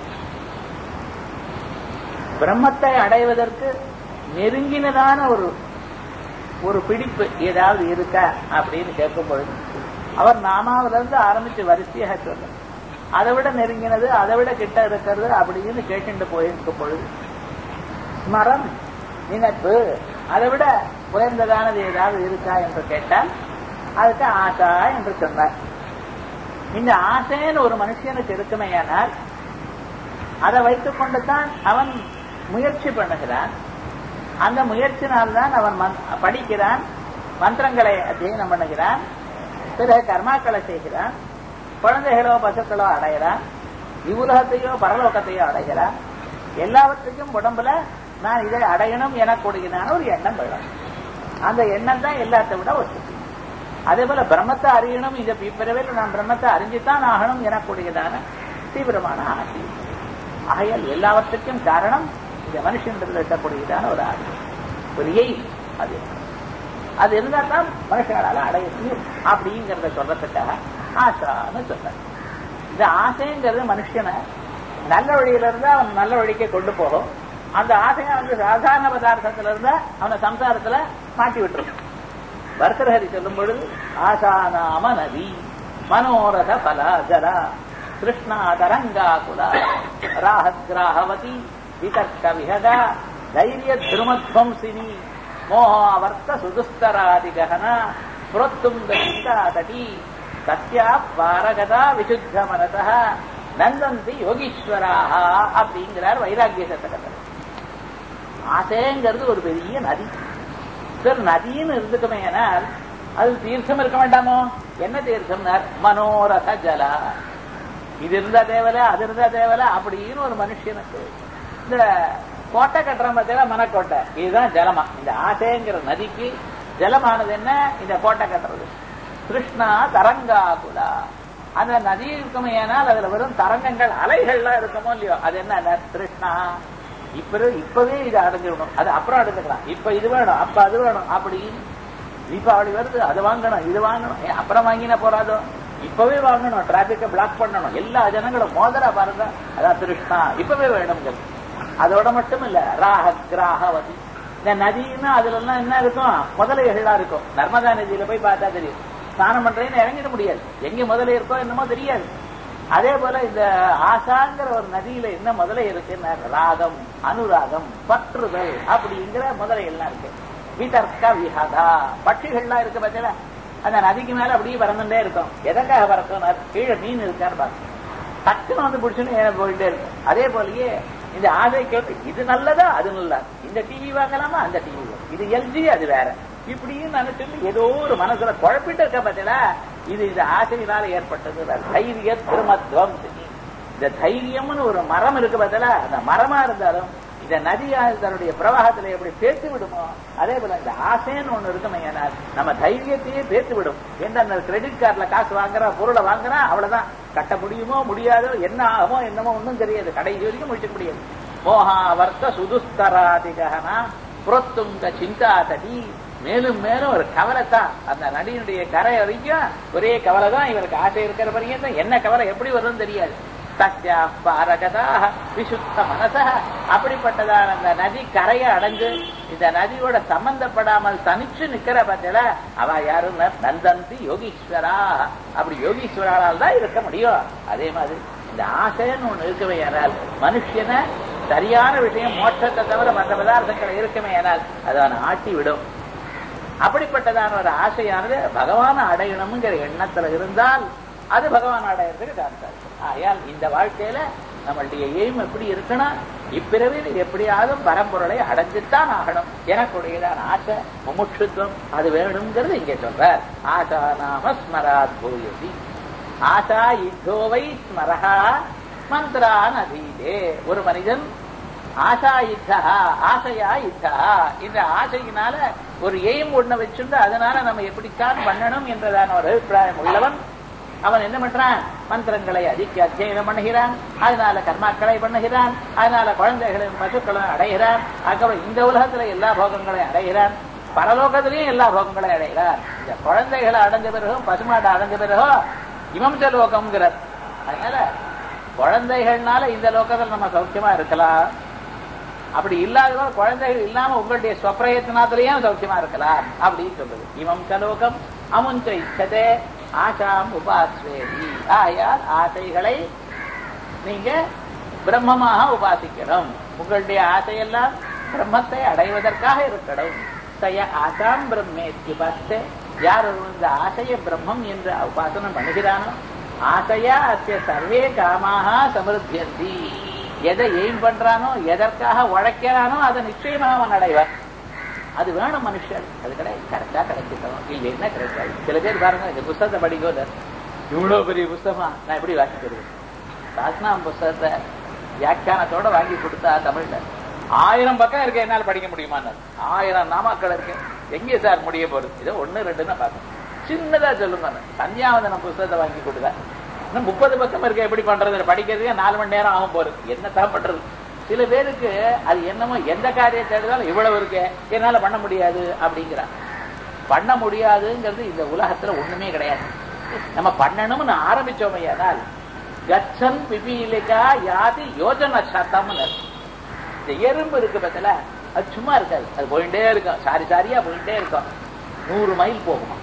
பிரம்மத்தை அடைவதற்கு நெருங்கினதான ஒரு ஒரு பிடிப்பு ஏதாவது இருக்கா அப்படின்னு கேட்கும் பொழுது அவர் நாமாவில இருந்து ஆரம்பிச்சு வரிசையாக சொல்ல அதை விட நெருங்கினது அதை விட கிட்ட இருக்கிறது அப்படின்னு கேட்டுட்டு போயிருக்கும் பொழுது ஸ்மரம் நினைப்பு அதை விட உயர்ந்ததானது ஏதாவது இருக்கா என்று கேட்டால் அதுக்கு ஆசா என்று சொன்னார் இந்த ஆசைன்னு ஒரு மனுஷனுக்கு இருக்குமேயானால் அதை வைத்துக் கொண்டுதான் அவன் முயற்சி பண்ணுகிறான் அந்த முயற்சினால்தான் அவன் மந்- படிக்கிறான் மந்திரங்களை அத்தியனம் பண்ணுகிறான் பிறகு கர்மாக்களை செய்கிறான் குழந்தைகளோ பசுக்களோ அடைகிறான் இவ்வுலகத்தையோ பரலோகத்தையோ அடைகிறான் எல்லாவற்றையும் உடம்புல நான் இதை அடையணும் எனக்கூடியதான ஒரு எண்ணம் வேணும் அந்த எண்ணம் தான் எல்லாத்தை விட ஒரு சுத்தி அதே போல பிரம்மத்தை அறியணும் இந்த பிறவில் நான் பிரம்மத்தை அறிஞ்சுத்தான் ஆகணும் எனக்கூடியதான தீவிரமான ஆசை ஆகையால் எல்லாவற்றுக்கும் காரணம் இந்த மனுஷன் இருக்கக்கூடியதான ஒரு ஆசை ஒரு எய்ம் அது அது இருந்தா தான் மனுஷனால அடைய முடியும் அப்படிங்கறத சொல்றதுக்காக ஆசான்னு சொல்றாங்க இந்த ஆசைங்கிறது மனுஷனை நல்ல வழியில இருந்தா அவன் நல்ல வழிக்கு கொண்டு போகும் அந்த ஆசையை வந்து சாதாரண பதார்த்தத்துல இருந்தா அவனை சம்சாரத்துல மாட்டி விட்டுரும் பர்தரஹரி சொல்லும் பொழுது ஆசானாம நதி மனோரத பல ஜலா கிருஷ்ணா தரங்காகுலா ராஹத்ராஹவதி விதர்க்க விஹகா தைரிய திருமத்வம்சினி மோகாவர்த்த சுதுஸ்தராதிகஹன புரத்துங்க சிந்தாதடி சத்யா பாரகதா விசுத்த மனதா நந்தந்தி யோகீஸ்வராக அப்படிங்கிறார் வைராக்கிய சத்தகத்தில் ஆசைங்கிறது ஒரு பெரிய நதி சார் நதின்னு இருந்துக்குமே ஏனால் அது தீர்த்தம் இருக்க வேண்டாமோ என்ன தீர்த்தம்னார் மனோரத ஜலா இது இருந்தா தேவல அது இருந்தா தேவல அப்படின்னு ஒரு மனுஷனுக்கு இந்த கோட்டை கட்டுற பார்த்தீங்கன்னா மனக்கோட்டை இதுதான் ஜலமா இந்த ஆசைங்கிற நதிக்கு ஜலமானது என்ன இந்த கோட்டை கட்டுறது கிருஷ்ணா தரங்காகுலா அந்த நதி இருக்குமே ஏனால் அதுல வெறும் தரங்கங்கள் அலைகள்லாம் இருக்குமோ இல்லையோ அது என்ன கிருஷ்ணா இப்ப இப்பவே இதை அடைஞ்சிடணும் அது அப்புறம் அடைஞ்சுக்கலாம் இப்ப இது வேணும் அப்ப அது வேணும் அப்படி தீபாவளி வருது அது வாங்கணும் இது வாங்கணும் ஏன் அப்புறம் வாங்கினா போறாதோ இப்பவே வாங்கணும் டிராபிக்கை பிளாக் பண்ணணும் எல்லா ஜனங்களும் மோதரா பாருங்க அதான் திருஷ்ணா இப்பவே வேணுங்கிறது அதோட மட்டும் இல்ல ராக கிராகவதி இந்த நதின்னா அதுல எல்லாம் என்ன இருக்கும் முதலைகள்லாம் இருக்கும் நர்மதா நதியில போய் பார்த்தா தெரியும் ஸ்நானம் பண்றேன்னு இறங்கிட முடியாது எங்க முதல்ல இருக்கோ என்னமோ தெரியாது அதே போல இந்த ஆசாங்கிற ஒரு நதியில என்ன முதலை இருக்குன்னா ராகம் அனுராகம் பற்றுதல் அப்படிங்கிற முதலை எல்லாம் இருக்கு விதர்க்க விஹதா பட்சிகள்லாம் இருக்கு பார்த்தீங்களா அந்த நதிக்கு மேல அப்படியே பறந்துட்டே இருக்கும் எதற்காக பறக்கும் கீழே மீன் இருக்கான்னு பார்க்கணும் டக்குன்னு வந்து பிடிச்சுன்னு ஏன் போயிட்டே இருக்கும் அதே போலயே இந்த ஆசை கேட்டு இது நல்லதா அது நல்லா இந்த டிவி வாங்கலாமா அந்த டிவி இது எல்ஜி அது வேற இப்படின்னு நினைச்சிட்டு ஏதோ ஒரு மனசுல குழப்பிட்டு இருக்க பார்த்தீங்களா இது இந்த ஆசையினால ஏற்பட்டது தைரிய திருமத்துவம் இந்த தைரியம்னு ஒரு மரம் இருக்கு பார்த்தல அந்த மரமா இருந்தாலும் இந்த நதியா தன்னுடைய பிரவாகத்துல எப்படி பேத்து விடுமோ அதே போல இந்த ஆசைன்னு ஒண்ணு இருக்குமே ஏனால் நம்ம தைரியத்தையே பேத்து விடும் எந்த அந்த கிரெடிட் கார்டுல காசு வாங்குறா பொருளை வாங்குறா அவ்வளவுதான் கட்ட முடியுமோ முடியாதோ என்ன ஆகுமோ என்னமோ ஒன்றும் தெரியாது கடைசி வரைக்கும் முடிக்க முடியாது மோகா வர்த்த சுதுஸ்தராதிகனா புறத்துங்க சிந்தா தடி மேலும் மேலும் ஒரு கவலை தான் அந்த நடிகனுடைய கரை வரைக்கும் ஒரே கவலை தான் இவருக்கு ஆசை இருக்கிற வரைக்கும் என்ன கவலை எப்படி வரும்னு தெரியாது சத்யா பாரகதா விசுத்த மனச அப்படிப்பட்டதான அந்த நதி கரையை அடைஞ்சு இந்த நதியோட சம்பந்தப்படாமல் தனிச்சு நிக்கிற பத்தில அவ யாரும் நந்தந்தி யோகீஸ்வரா அப்படி யோகீஸ்வரால் தான் இருக்க முடியும் அதே மாதிரி இந்த ஆசைன்னு ஒண்ணு இருக்கவே ஆனால் மனுஷனை சரியான விஷயம் மோட்சத்தை தவிர மற்ற பதார்த்தங்கள் இருக்குமே ஆனால் அது அவனை ஆட்டி விடும் அப்படிப்பட்டதான ஒரு ஆசையானது பகவான அடையணுங்கிற எண்ணத்துல இருந்தால் அது பகவான் அடையிறதுக்கு சான்ஸ் ஆகையால் இந்த வாழ்க்கையில நம்மளுடைய எய்ம் எப்படி இருக்கணும் இப்பிறவில் எப்படியாவது பரம்பொருளை அடைஞ்சுத்தான் ஆகணும் எனக்குடையதான ஆசை முமுட்சுத்துவம் அது வேணுங்கிறது இங்கே சொல்றார் ஆசா நாம ஸ்மராத் பூயசி ஆசா யுத்தோவை ஸ்மரஹா மந்திரான் அதீதே ஒரு மனிதன் ஆசா யுத்தா ஆசையா யுத்தா இந்த ஆசையினால ஒரு எய்ம் ஒண்ணு வச்சுண்டு அதனால நம்ம எப்படித்தான் பண்ணணும் என்றதான ஒரு அபிப்பிராயம் உள்ளவன் அவன் என்ன பண்றான் மந்திரங்களை அதிக அத்தியனம் பண்ணுகிறான் அதனால கர்மாக்களை பண்ணுகிறான் அதனால குழந்தைகளின் பசுக்களும் அடைகிறான் அதுக்கப்புறம் இந்த உலகத்துல எல்லா போகங்களையும் அடைகிறான் பரலோகத்திலையும் எல்லா போகங்களையும் அடைகிறார் இந்த குழந்தைகளை அடைஞ்ச பிறகும் பசுமாட்டை அடைஞ்ச பிறகும் இமம்ச லோகம்ங்கிறார் அதனால குழந்தைகள்னால இந்த லோகத்தில் நம்ம சௌக்கியமா இருக்கலாம் அப்படி இல்லாதவங்க குழந்தைகள் இல்லாம உங்களுடைய ஸ்வப்பிரயத்னத்திலையும் சௌக்கியமா இருக்கலாம் அப்படின்னு சொல்றது இமம் சலோகம் அமுஞ்ச இச்சதே ஆசாம் உபாஸ்வேதி ஆயால் ஆசைகளை நீங்க பிரம்மமாக உபாசிக்கணும் உங்களுடைய ஆசையெல்லாம் பிரம்மத்தை அடைவதற்காக இருக்கணும் சய ஆசாம் பிரம்மேத்யுபாஸ்தே யார் ஒருவன் இந்த ஆசைய பிரம்மம் என்று உபாசனம் பண்ணுகிறானோ ஆசையா அத்திய சர்வே காமாக சமிருத்தியந்தி எதை எய்ம் பண்றானோ எதற்காக உழைக்கிறானோ அதை நிச்சயமாக அவன் அடைவான் அது வேணும் மனுஷன் அது கிடையாது கரெக்டா கிடைச்சிட்டோம் இல்லைன்னா கிடைக்காது சில பேர் பாருங்க இந்த புஸ்தகத்தை படிக்கோத இவ்வளவு பெரிய புஸ்தகமா நான் எப்படி வாசிக்கிறது சாஸ்திரம் புஸ்தகத்தை வியாக்கியானத்தோட வாங்கி கொடுத்தா தமிழ்ல ஆயிரம் பக்கம் இருக்கு என்னால படிக்க முடியுமான்னு ஆயிரம் நாமாக்கள் இருக்கு எங்கே சார் முடிய போறது இதோ ஒண்ணு ரெண்டுன்னு பார்க்கணும் சின்னதா சொல்லுங்க சந்தியாவதனம் புஸ்தகத்தை வாங்கி கொடுத்தா இன்னும் முப்பது பக்கம் இருக்கு எப்படி பண்றது படிக்கிறதுக்கு நாலு மணி நேரம் ஆகும் போறது என்னத்தான் பண்றது சில பேருக்கு அது என்னமோ எந்த காரியத்தை எடுத்தாலும் இவ்வளவு இருக்கு என்னால பண்ண முடியாது அப்படிங்கிறான் பண்ண முடியாதுங்கிறது இந்த உலகத்துல ஒண்ணுமே கிடையாது நம்ம பண்ணணும்னு ஆரம்பிச்சோமையானால் கச்சன் பிபிலிகா யாதி யோஜன சத்தம்னு இந்த எறும்பு இருக்கு பத்தில அது சும்மா இருக்காது அது போயிட்டே இருக்கும் சாரி சாரியா போயிட்டே இருக்கும் நூறு மைல் போகுமா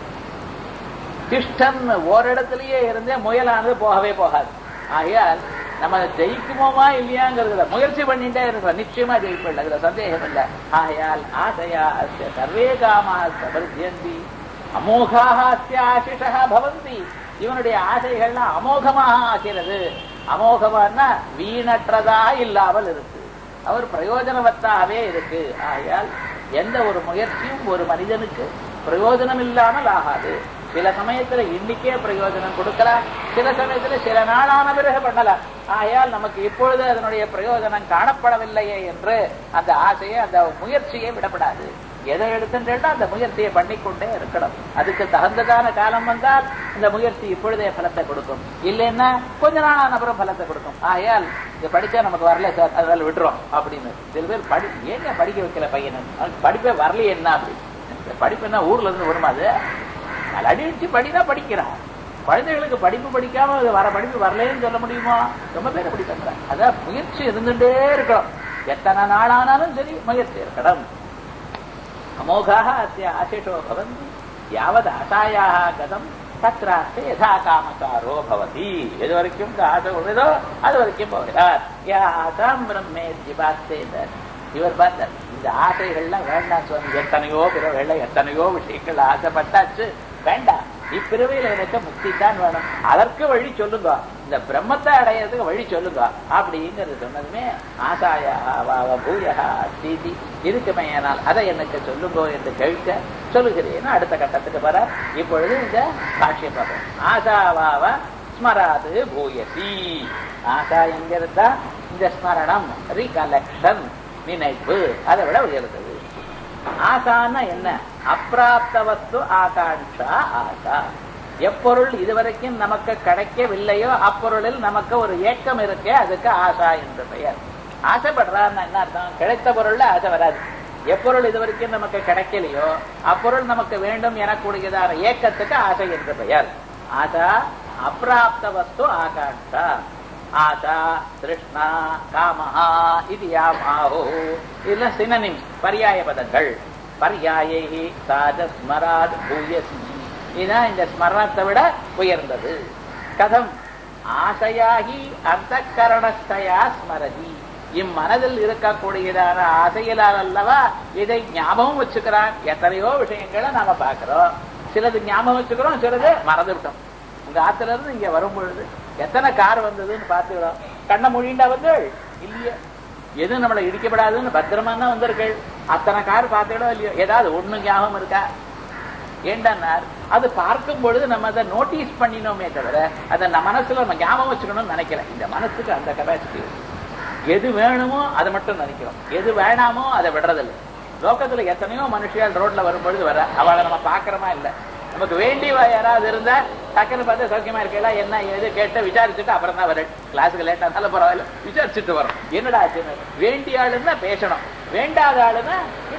திஷ்டன் ஓரிடத்திலேயே இருந்தே முயலானது போகவே போகாது ஆகையால் நம்ம ஜெயிக்குமோமா இல்லையாங்கிறதுல முயற்சி பண்ணிட்டே இருக்கிறோம் நிச்சயமா ஜெயிப்பில்லை அதுல சந்தேகம் இல்லை ஆகையால் ஆசையா அஸ்ய சர்வே காமா சபர்த்தியந்தி அமோகாக அஸ்ய ஆசிஷா பவந்தி இவனுடைய ஆசைகள்லாம் அமோகமாக ஆகிறது அமோகமானா வீணற்றதா இல்லாமல் இருக்கு அவர் பிரயோஜனவத்தாகவே இருக்கு ஆகையால் எந்த ஒரு முயற்சியும் ஒரு மனிதனுக்கு பிரயோஜனம் இல்லாமல் ஆகாது சில சமயத்துல இன்னைக்கே பிரயோஜனம் கொடுக்கலாம் சில சமயத்துல சில நாளான பிறகு பண்ணலாம் ஆகையால் நமக்கு இப்பொழுது அதனுடைய பிரயோஜனம் காணப்படவில்லையே என்று அந்த ஆசையை அந்த முயற்சியை விடப்படாது எதை எடுத்துட்டா அந்த முயற்சியை பண்ணிக்கொண்டே இருக்கணும் அதுக்கு தகுந்ததான காலம் வந்தால் இந்த முயற்சி இப்பொழுதே பலத்தை கொடுக்கும் இல்லைன்னா கொஞ்ச நாளான அப்புறம் பலத்தை கொடுக்கும் ஆகையால் இது படிச்சா நமக்கு வரல சார் அதனால விட்டுறோம் அப்படின்னு சில பேர் படி ஏங்க படிக்க வைக்கல பையன் படிப்பே வரலையே என்ன அப்படி படிப்பு என்ன ஊர்ல இருந்து வருமா அது அடிச்சு படினா படிக்கிறான் குழந்தைகளுக்கு படிப்பு படிக்காம வர படிப்பு வரலன்னு சொல்ல முடியுமா ரொம்ப பேர் அப்படி பண்றாங்க அதான் முயற்சி இருந்துட்டே இருக்கணும் எத்தனை நாளானாலும் சரி முயற்சி இருக்கணும் அமோகாக அத்திய ஆசிஷோ பவந்தி யாவது ஆசாயாக கதம் தத்ராஸ்து யதா காமகாரோ பவதி எது வரைக்கும் இந்த ஆசை உள்ளதோ அது வரைக்கும் போகிறார் யா ஆசாம் பிரம்மே ஜிபாஸ்தேதர் இவர் பார்த்தார் இந்த ஆசைகள்லாம் வேண்டாம் சுவாமி எத்தனையோ பிறவைகள் எத்தனையோ விஷயங்கள் ஆசைப்பட்டாச்சு வேண்டாம் இப்பிறவையில் எனக்கு முக்தி தான் வேணும் அதற்கு வழி சொல்லுங்க இந்த பிரம்மத்தை அடையிறதுக்கு வழி சொல்லுங்க அப்படிங்கிறது சொன்னதுமே ஆசாயா பூயா ஸ்ரீதி இருக்குமே ஆனால் அதை எனக்கு சொல்லுங்க என்று கேட்க சொல்லுகிறேன் அடுத்த கட்டத்துக்கு வர இப்பொழுது இந்த சாட்சியம் பார்ப்போம் ஆசாவாவ ஸ்மராது பூயசி ஆசா எங்க இருந்தா இந்த ஸ்மரணம் ரீகலெக்ஷன் நினைப்பு அதை விட உயர்ந்தது ஆசான்னா என்ன அப்பிராப்த வஸ்து ஆகாங்ஷா ஆசா எப்பொருள் இதுவரைக்கும் நமக்கு கிடைக்கவில்லையோ அப்பொருளில் நமக்கு ஒரு ஏக்கம் இருக்கே அதுக்கு ஆசா என்று பெயர் ஆசைப்படுறாருன்னா என்ன அர்த்தம் கிடைத்த பொருள்ல ஆசை வராது எப்பொருள் இதுவரைக்கும் நமக்கு கிடைக்கலையோ அப்பொருள் நமக்கு வேண்டும் எனக்கூடியதான ஏக்கத்துக்கு ஆசை என்று பெயர் ஆசா அப்பிராப்த வஸ்து ஆகாங்ஷா ஆசா திருஷ்ணா காமஹா இது யாமாஹோ இதெல்லாம் சினனிம் பரியாய பதங்கள் பரியாயை சாத ஸ்மராத் பூயசி இதுதான் இந்த ஸ்மரணத்தை விட உயர்ந்தது கதம் ஆசையாகி அந்த கரணஸ்தயா ஸ்மரதி இம்மனதில் இருக்கக்கூடியதான ஆசையிலால் அல்லவா இதை ஞாபகம் வச்சுக்கிறான் எத்தனையோ விஷயங்களை நாம பார்க்கிறோம் சிலது ஞாபகம் வச்சுக்கிறோம் சிலது மறந்து விட்டோம் உங்க ஆத்துல இருந்து இங்க வரும் பொழுது எத்தனை கார் வந்ததுன்னு பார்த்துக்கிறோம் கண்ணை மொழிண்டா வந்து இல்லையே எது நம்மளை இடிக்கப்படாதுன்னு பத்திரமா தான் வந்திருக்கள் அத்தனை கார் பார்த்துக்கிடோ இல்லையோ ஏதாவது ஒண்ணு ஞாபகம் இருக்கா ஏண்டானார் அது பார்க்கும் பொழுது நம்ம அதை நோட்டீஸ் பண்ணினோமே தவிர அதை நம்ம மனசுல நம்ம ஞாபகம் வச்சுக்கணும்னு நினைக்கிறேன் இந்த மனசுக்கு அந்த கெப்பாசிட்டி எது வேணுமோ அதை மட்டும் நினைக்கிறோம் எது வேணாமோ அதை விடுறதில்லை லோக்கத்துல எத்தனையோ மனுஷியால் ரோட்ல வரும்பொழுது வர அவளை நம்ம பாக்குறோமா இல்ல நமக்கு வேண்டியவா யாராவது இருந்தா டக்குன்னு பார்த்து சௌக்கியமா இருக்கா என்ன ஏது கேட்டு விசாரிச்சுட்டு அப்புறம் தான் வரும் கிளாஸுக்கு லேட்டா இருந்தாலும் பரவாயில்ல விசாரிச்சுட்டு வரும் என்னடா ஆச்சுன்னு வேண்டிய ஆளுன்னா பேசணும் வேண்டாத ஆளுன்னா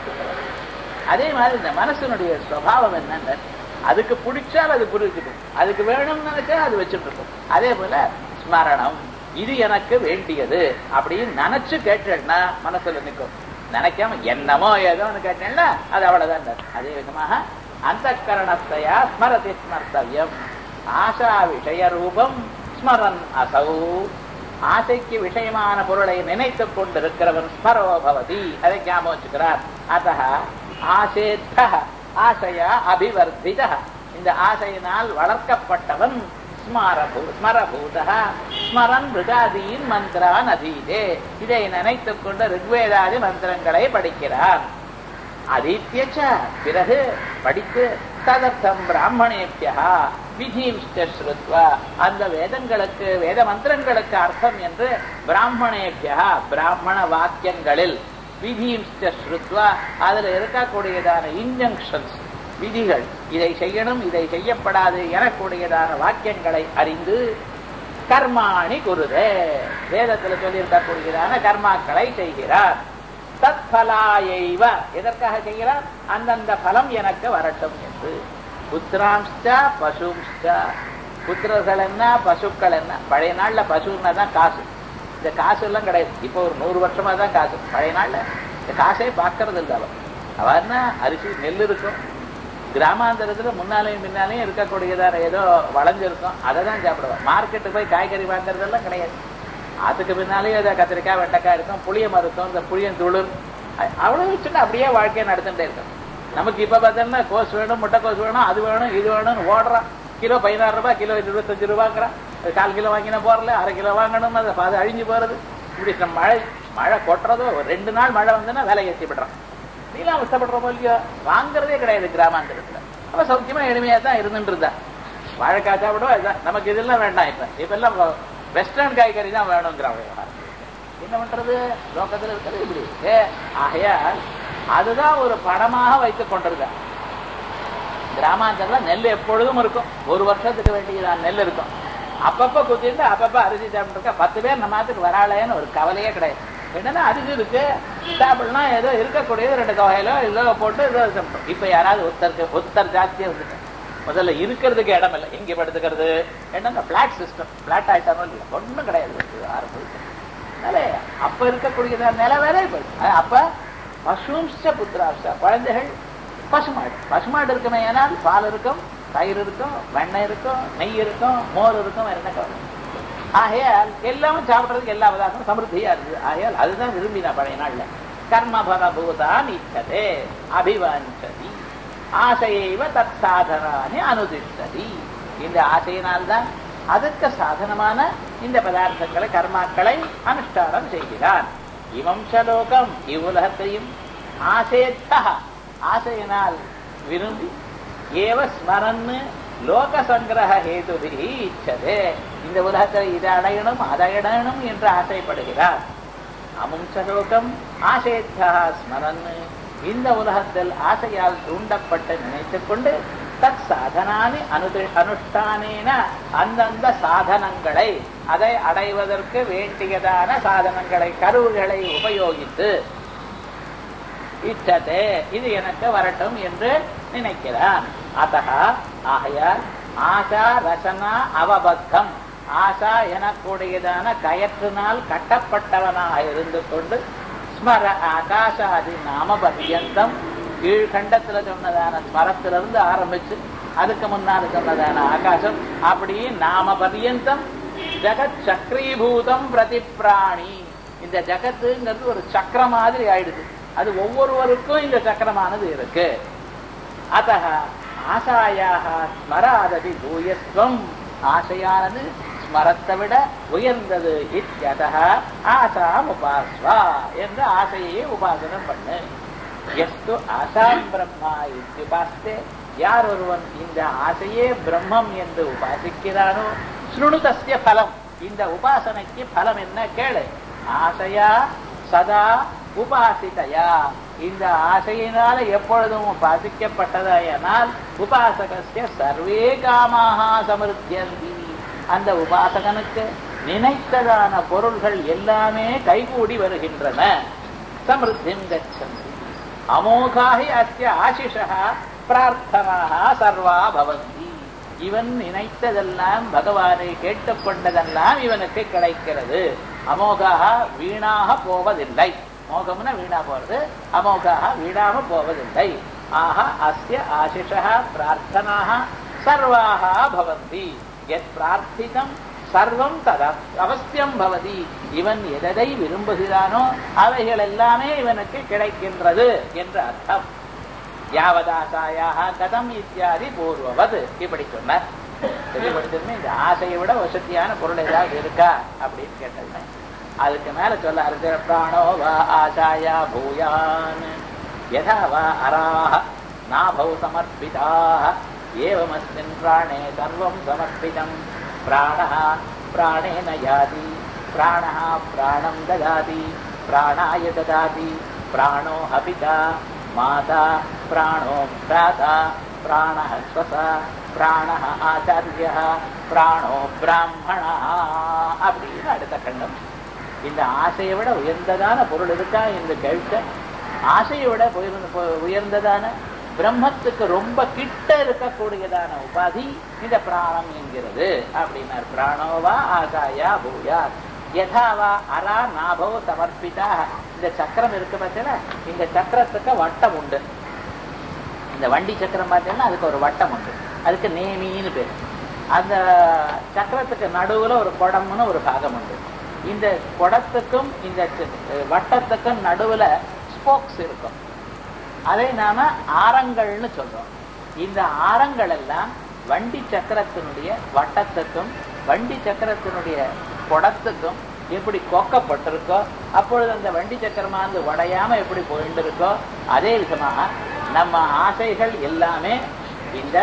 அதே மாதிரி இந்த மனசனுடைய சுவாவம் என்னன்னு அதுக்கு பிடிச்சால் அது புரிஞ்சுக்கும் அதுக்கு வேணும்னு நினைச்சா அது வச்சுட்டு இருக்கும் அதே போல ஸ்மரணம் இது எனக்கு வேண்டியது அப்படின்னு நினைச்சு கேட்டேன்னா மனசுல நிற்கும் நினைக்காம என்னமோ ஏதோன்னு கேட்டேன்னா அது அவ்வளவுதான் அதே விதமாக அந்த கரணத்தையா ஸ்மரதி ஸ்மர்த்தவியம் ஆசா விஷய ரூபம் ஸ்மரன் அசௌ ஆசைக்கு விஷயமான பொருளை நினைத்துக் கொண்டிருக்கிறவன் ஸ்மரோ பவதி அதை ஞாபகம் வச்சுக்கிறார் அத்த ஆசேத்த ஆசையா அபிவர்த்தித இந்த ஆசையினால் வளர்க்கப்பட்டவன் ஸ்மரபூ ஸ்மரபூதா ஸ்மரன் ரிகாதீன் மந்திரான் அதீதே இதை நினைத்துக் கொண்டு ரிக்வேதாதி மந்திரங்களை படிக்கிறான் அதீத்தியச்ச பிறகு படித்து ததர்த்தம் பிராமணேபியா விதீம்ஷ்ட ஸ்ருத்வா அந்த வேதங்களுக்கு வேத மந்திரங்களுக்கு அர்த்தம் என்று பிராமணேபியா பிராமண வாக்கியங்களில் விதீம்ஷ்ட ஸ்ருத்வா அதுல இருக்கக்கூடியதான இன்ஜங்ஷன்ஸ் விதிகள் இதை செய்யணும் இதை செய்யப்படாது எனக்கூடியதான வாக்கியங்களை அறிந்து கர்மாணி குருதே வேதத்தில் சொல்லியிருக்கக்கூடியதான கர்மாக்களை செய்கிறார் தத்பலாயைவ எதற்காக செய்கிறார் அந்தந்த பலம் எனக்கு வரட்டும் என்று புத்திராம்ஸ்டா பசும்ஸ்டா புத்திரர்கள் என்ன பசுக்கள் என்ன பழைய நாள்ல பசுன்னா தான் காசு இந்த காசு எல்லாம் கிடையாது இப்போ ஒரு நூறு வருஷமா தான் காசு பழைய நாள்ல இந்த காசே பார்க்கறது இல்லை அவன் அவன் என்ன அரிசி நெல் இருக்கும் கிராமாந்தரத்துல முன்னாலையும் பின்னாலையும் இருக்கக்கூடியதான ஏதோ வளைஞ்சிருக்கும் அதை தான் சாப்பிடுவான் மார்க்கெட்டுக்கு போய் காய்கறி வாங்குறதெல்லாம் கிடையாது அதுக்கு பின்னாலேயும் ஏதோ கத்திரிக்காய் வெண்டைக்காய் இருக்கும் புளிய மருத்துவம் இந்த புளியன் துளிர் அவ்வளவு வச்சுட்டு அப்படியே வாழ்க்கையை நடந்துட்டே இருக்கும் நமக்கு இப்ப பார்த்தோம்னா கோஸ் வேணும் முட்டை கோஸ் வேணும் அது வேணும் இது வேணும்னு ஓடுறான் கிலோ பதினாறு ரூபாய் கிலோ இருபத்தஞ்சு ரூபாங்கிறான் கால் கிலோ வாங்கினா போறல அரை கிலோ வாங்கணும் அது அது அழிஞ்சு போறது இப்படி மழை மழை கொட்டுறதோ ஒரு ரெண்டு நாள் மழை வந்துன்னா விலை ஏற்றி விடுறான் நீலாம் அவசப்படுறோமோ இல்லையோ வாங்குறதே கிடையாது கிராமாந்தரத்துல அப்ப சௌக்கியமா எளிமையா தான் இருந்துட்டு இருந்தா வாழைக்காய் சாப்பிடுவோம் இதுதான் நமக்கு இதெல்லாம் வேண்டாம் இப்ப இப்ப எல்லாம் வெஸ்டர்ன் காய்கறி தான் வேணுங்கிறான் என்ன பண்றது லோக்கத்துல இருக்கிறது இப்படி ஏ ஆகையால் அதுதான் ஒரு படமாக வைத்துக் கொண்டிருக்க கிராமாந்தரத்துல நெல் எப்பொழுதும் இருக்கும் ஒரு வருஷத்துக்கு வேண்டியதான் நெல் இருக்கும் அப்பப்ப குத்திட்டு அப்பப்ப அரிசி சாப்பிட்டு பத்து பேர் நம்ம நாட்டுக்கு வராளேன்னு ஒரு கவலையே கிடையாது என்னன்னா அரிசி இருக்கு சாப்பிடலாம் ஏதோ இருக்கக்கூடியது ரெண்டு தொகையிலோ இதோ போட்டு ஏதோ சாப்பிட்டோம் இப்ப யாராவது ஒருத்தருக்கு ஒருத்தர் ஜாஸ்தியா வந்துட்டு முதல்ல இருக்கிறதுக்கு இடம் இல்லை எங்க படுத்துக்கிறது என்ன பிளாட் சிஸ்டம் பிளாட் ஆயிட்டாரோ இல்லை ஒண்ணும் கிடையாது ஆரம்பிச்சு அதனால அப்ப இருக்கக்கூடியதா நிலை வேற போயிடுச்சு அப்ப பசும்ச புத்திராம்ச குழந்தைகள் பசுமாடு பசுமாடு இருக்குமே ஏனால் பால் இருக்கும் தயிர் இருக்கும் வெண்ணெய் இருக்கும் நெய் இருக்கும் மோர் இருக்கும் வேற என்ன கவலை ஆகையால் எல்லாமும் சாப்பிடுறதுக்கு எல்லா பதார்த்தமும் சமிருத்தியா இருக்குது ஆகையால் அதுதான் விரும்பினா பழைய நாள்ல கர்மபல பூதான் இச்சதே அபிவாஞ்சதி ஆசையைவ தத் சாதனானி அனுதிஷ்டதி இந்த ஆசையினால்தான் அதற்கு சாதனமான இந்த பதார்த்தங்களை கர்மாக்களை அனுஷ்டானம் செய்கிறான் இவம் சலோகம் இவ்வுலகத்தையும் ஆசையத்தா ஆசையினால் விரும்பி ஏவ ஸ்மரன்னு லோக சங்கிரக ஹேதுபிகி இச்சதே இந்த உலகத்தில் இதை அடையணும் அதை அடையணும் என்று ஆசைப்படுகிறார் அமும் சலோகம் ஆசையத்தா ஸ்மரன்னு இந்த உலகத்தில் ஆசையால் தூண்டப்பட்டு நினைத்துக் கொண்டு தத் சாதனானி அனு அனுஷ்டானேன அந்தந்த சாதனங்களை அதை அடைவதற்கு வேண்டியதான சாதனங்களை கருவுகளை உபயோகித்து இச்சதே இது எனக்கு வரட்டும் என்று நினைக்கிறான் அத்தகா ஆகையால் ஆசா ரசனா அவபத்தம் ஆசா எனக்கூடியதான கயற்றினால் கட்டப்பட்டவனாக இருந்து கொண்டு ஸ்மர ஆகாஷாதி நாம பர்யந்தம் கீழ்கண்டத்துல சொன்னதான ஸ்மரத்திலிருந்து ஆரம்பிச்சு அதுக்கு முன்னால சொன்னதான ஆகாசம் அப்படி நாம பர்யந்தம் ஜெகத் சக்ரீபூதம் பிரதி பிராணி இந்த ஜகத்துங்கிறது ஒரு சக்கரம் மாதிரி ஆயிடுது அது ஒவ்வொருவருக்கும் இந்த சக்கரமானது இருக்கு அத்த ஆசாயாக ஸ்மராதபி பூயஸ்வம் ஆசையானது ஸ்மரத்தை விட உயர்ந்தது இத்தியத ஆசாம் உபாஸ்வா என்று ஆசையை உபாசனம் பண்ணு எஸ்து ஆசாம் பிரம்மா இத்தியுபாஸ்தே யார் ஒருவன் இந்த ஆசையே பிரம்மம் என்று உபாசிக்கிறானோ ஸ்ருணு தஸ்ய பலம் இந்த உபாசனைக்கு பலம் என்ன கேளு ஆசையா சதா உபாசிதையா இந்த ஆசையினால எப்பொழுதும் உபாசிக்கப்பட்டதாயனால் உபாசகசிய சர்வே காமாக சமிருத்தியந்தி அந்த உபாசகனுக்கு நினைத்ததான பொருள்கள் எல்லாமே கைகூடி வருகின்றன சமிருத்திம் கச்சந்தி அமோகாஹி அத்திய ஆசிஷா பிரார்த்தனாக சர்வா பவந்தி இவன் நினைத்ததெல்லாம் பகவானை கேட்டுக்கொண்டதெல்லாம் இவனுக்கு கிடைக்கிறது அமோகாக வீணாக போவதில்லை மோகம்னா வீணா போறது அமோகாக வீணாக போவதில்லை ஆக அஸ்ய ஆசிஷா பிரார்த்தனாக சர்வாக பவந்தி எத் பிரார்த்திதம் சர்வம் ததா அவசியம் பவதி இவன் எதை விரும்புகிறானோ அவைகள் எல்லாமே இவனுக்கு கிடைக்கின்றது என்று அர்த்தம் யாவதாசாயாக கதம் இத்தியாதி பூர்வவது இப்படி சொன்னார் சரி படிச்சதுமே இந்த ஆசையை விட வசதியான பொருள் ஏதாவது இருக்கா அப்படின்னு கேட்டது அதுக்கு மேல சொல்ல இருக்கு பிராணோ வா ஆசாயா பூயான் யதா வா அராஹ நாபௌ சமர்ப்பிதாக ஏவமஸ்மின் பிராணே சர்வம் சமர்ப்பிதம் பிராணः பிராணேன யாதி பிராணः பிராணம் ததாதி பிராணாய ததாதி பிராணோ ஹபிதா மாதா பிராணோ பிராதா பிராணः ஸ்வசா பிராணः ஆச்சாரியः பிராணோ பிராமணா அப்படின்னு அடுத்த கண்டம் இந்த ஆசையை விட உயர்ந்ததான பொருள் இருக்கா இந்த கேள்வி ஆசையை விட உயர்ந்த உயர்ந்ததான பிரம்மத்துக்கு ரொம்ப கிட்ட இருக்கக்கூடியதான உபாதி இந்த பிராணம் என்கிறது அப்படின்னார் பிராணோவா ஆகாயா பூயா யதாவா அரா நாபோ சமர்ப்பிதா இந்த சக்கரம் இருக்கு பார்த்தீங்கன்னா இந்த சக்கரத்துக்கு வட்டம் உண்டு இந்த வண்டி சக்கரம் பார்த்தீங்கன்னா அதுக்கு ஒரு வட்டம் உண்டு அதுக்கு நேமின்னு பேர் அந்த சக்கரத்துக்கு நடுவுல ஒரு குடம்னு ஒரு பாகம் உண்டு இந்த குடத்துக்கும் இந்த வட்டத்துக்கும் நடுவுல ஸ்போக்ஸ் இருக்கும் அதை நாம ஆரங்கள்னு சொல்றோம் இந்த ஆரங்கள் எல்லாம் வண்டி சக்கரத்தினுடைய வட்டத்துக்கும் வண்டி சக்கரத்தினுடைய குடத்துக்கும் எப்படி கொக்கப்பட்டிருக்கோ அப்பொழுது அந்த வண்டி சக்கரமானது உடையாம எப்படி போயிட்டு இருக்கோ அதே விதமாக நம்ம ஆசைகள் எல்லாமே இந்த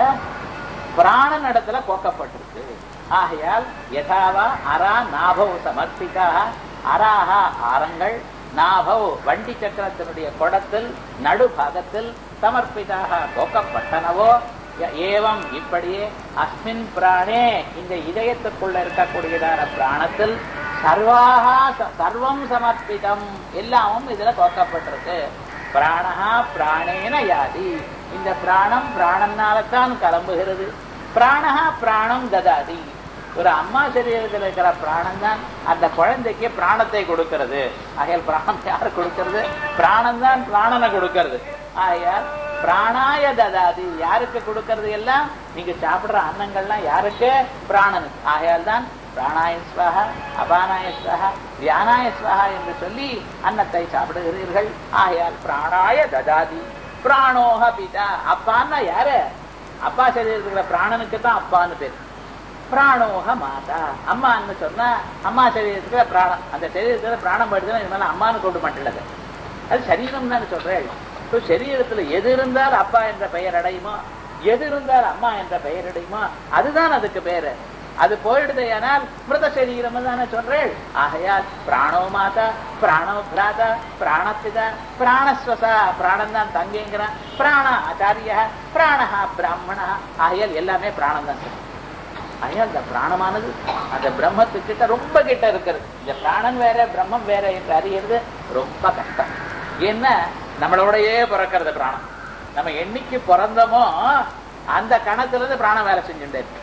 பிராண இடத்துல கோக்கப்பட்டிருக்கு ஆகையால் யதாவா அரா நாபவ் சமர்ப்பிக்கா அராஹா ஆரங்கள் நாபவ் வண்டி சக்கரத்தினுடைய குடத்தில் நடுபாகத்தில் சமர்ப்பிதாக கோக்கப்பட்டனவோ ஏவம் இப்படியே அஸ்மின் பிராணே இந்த இதயத்துக்குள்ள இருக்கக்கூடியதான பிராணத்தில் சர்வாகா சர்வம் சமர்ப்பிதம் எல்லாமும் இதுல கோக்கப்பட்டிருக்கு பிராணஹா பிராணேன யாதி இந்த பிராணம் பிராணனால்தான் கிளம்புகிறது பிராணஹா பிராணம் ததாதி ஒரு அம்மா சரீரத்தில் இருக்கிற பிராணம் தான் அந்த குழந்தைக்கு பிராணத்தை கொடுக்கிறது ஆகையால் பிராணம் யார் கொடுக்கிறது பிராணம் தான் பிராணனை கொடுக்கிறது ஆகையால் பிராணாய ததாதி யாருக்கு கொடுக்கிறது எல்லாம் நீங்க சாப்பிடுற அன்னங்கள்லாம் யாருக்கு பிராணனுக்கு ஆகையால் தான் பிராணாய ஸ்வஹா அபானாய ஸ்வஹா தியானாய ஸ்வஹா என்று சொல்லி அன்னத்தை சாப்பிடுகிறீர்கள் ஆகையால் பிராணாய ததாதி பிராணோக பிதா அப்பான்னா யாரு அப்பா சரீரத்தில் இருக்கிற பிராணனுக்கு தான் அப்பான்னு பேர் பிராணோக மாதா அம்மான்னு சொன்னா அம்மா சரீரத்துக்கு பிராணம் அந்த சரீரத்துல பிராணம் படுதுன்னா இது மேல அம்மான்னு கொண்டு மாட்டேன் அது சரீரம் தான் சொல்றேன் இப்போ சரீரத்துல எது இருந்தால் அப்பா என்ற பெயர் அடையுமோ எது இருந்தால் அம்மா என்ற பெயர் அடையுமோ அதுதான் அதுக்கு பேரு அது போயிடுது ஆனால் மிருத சரீரம் தானே சொல்றேன் ஆகையால் பிராணோ மாதா பிராணோ பிராதா பிராணப்பிதா பிராணஸ்வசா பிராணம் தான் தங்கிங்கிறான் பிராண ஆச்சாரிய பிராணஹா பிராமணா ஆகையால் எல்லாமே பிராணம் தான் ஆகையால் இந்த பிராணமானது அந்த பிரம்மத்துக்கிட்ட ரொம்ப கிட்ட இருக்கிறது இந்த பிராணன் வேற பிரம்மம் வேற என்று அறியறது ரொம்ப கஷ்டம் ஏன்னா நம்மளோடயே பிறக்கிறது பிராணம் நம்ம என்னைக்கு பிறந்தோமோ அந்த கணத்துல இருந்து பிராணம் வேலை செஞ்சுட்டே இருக்கு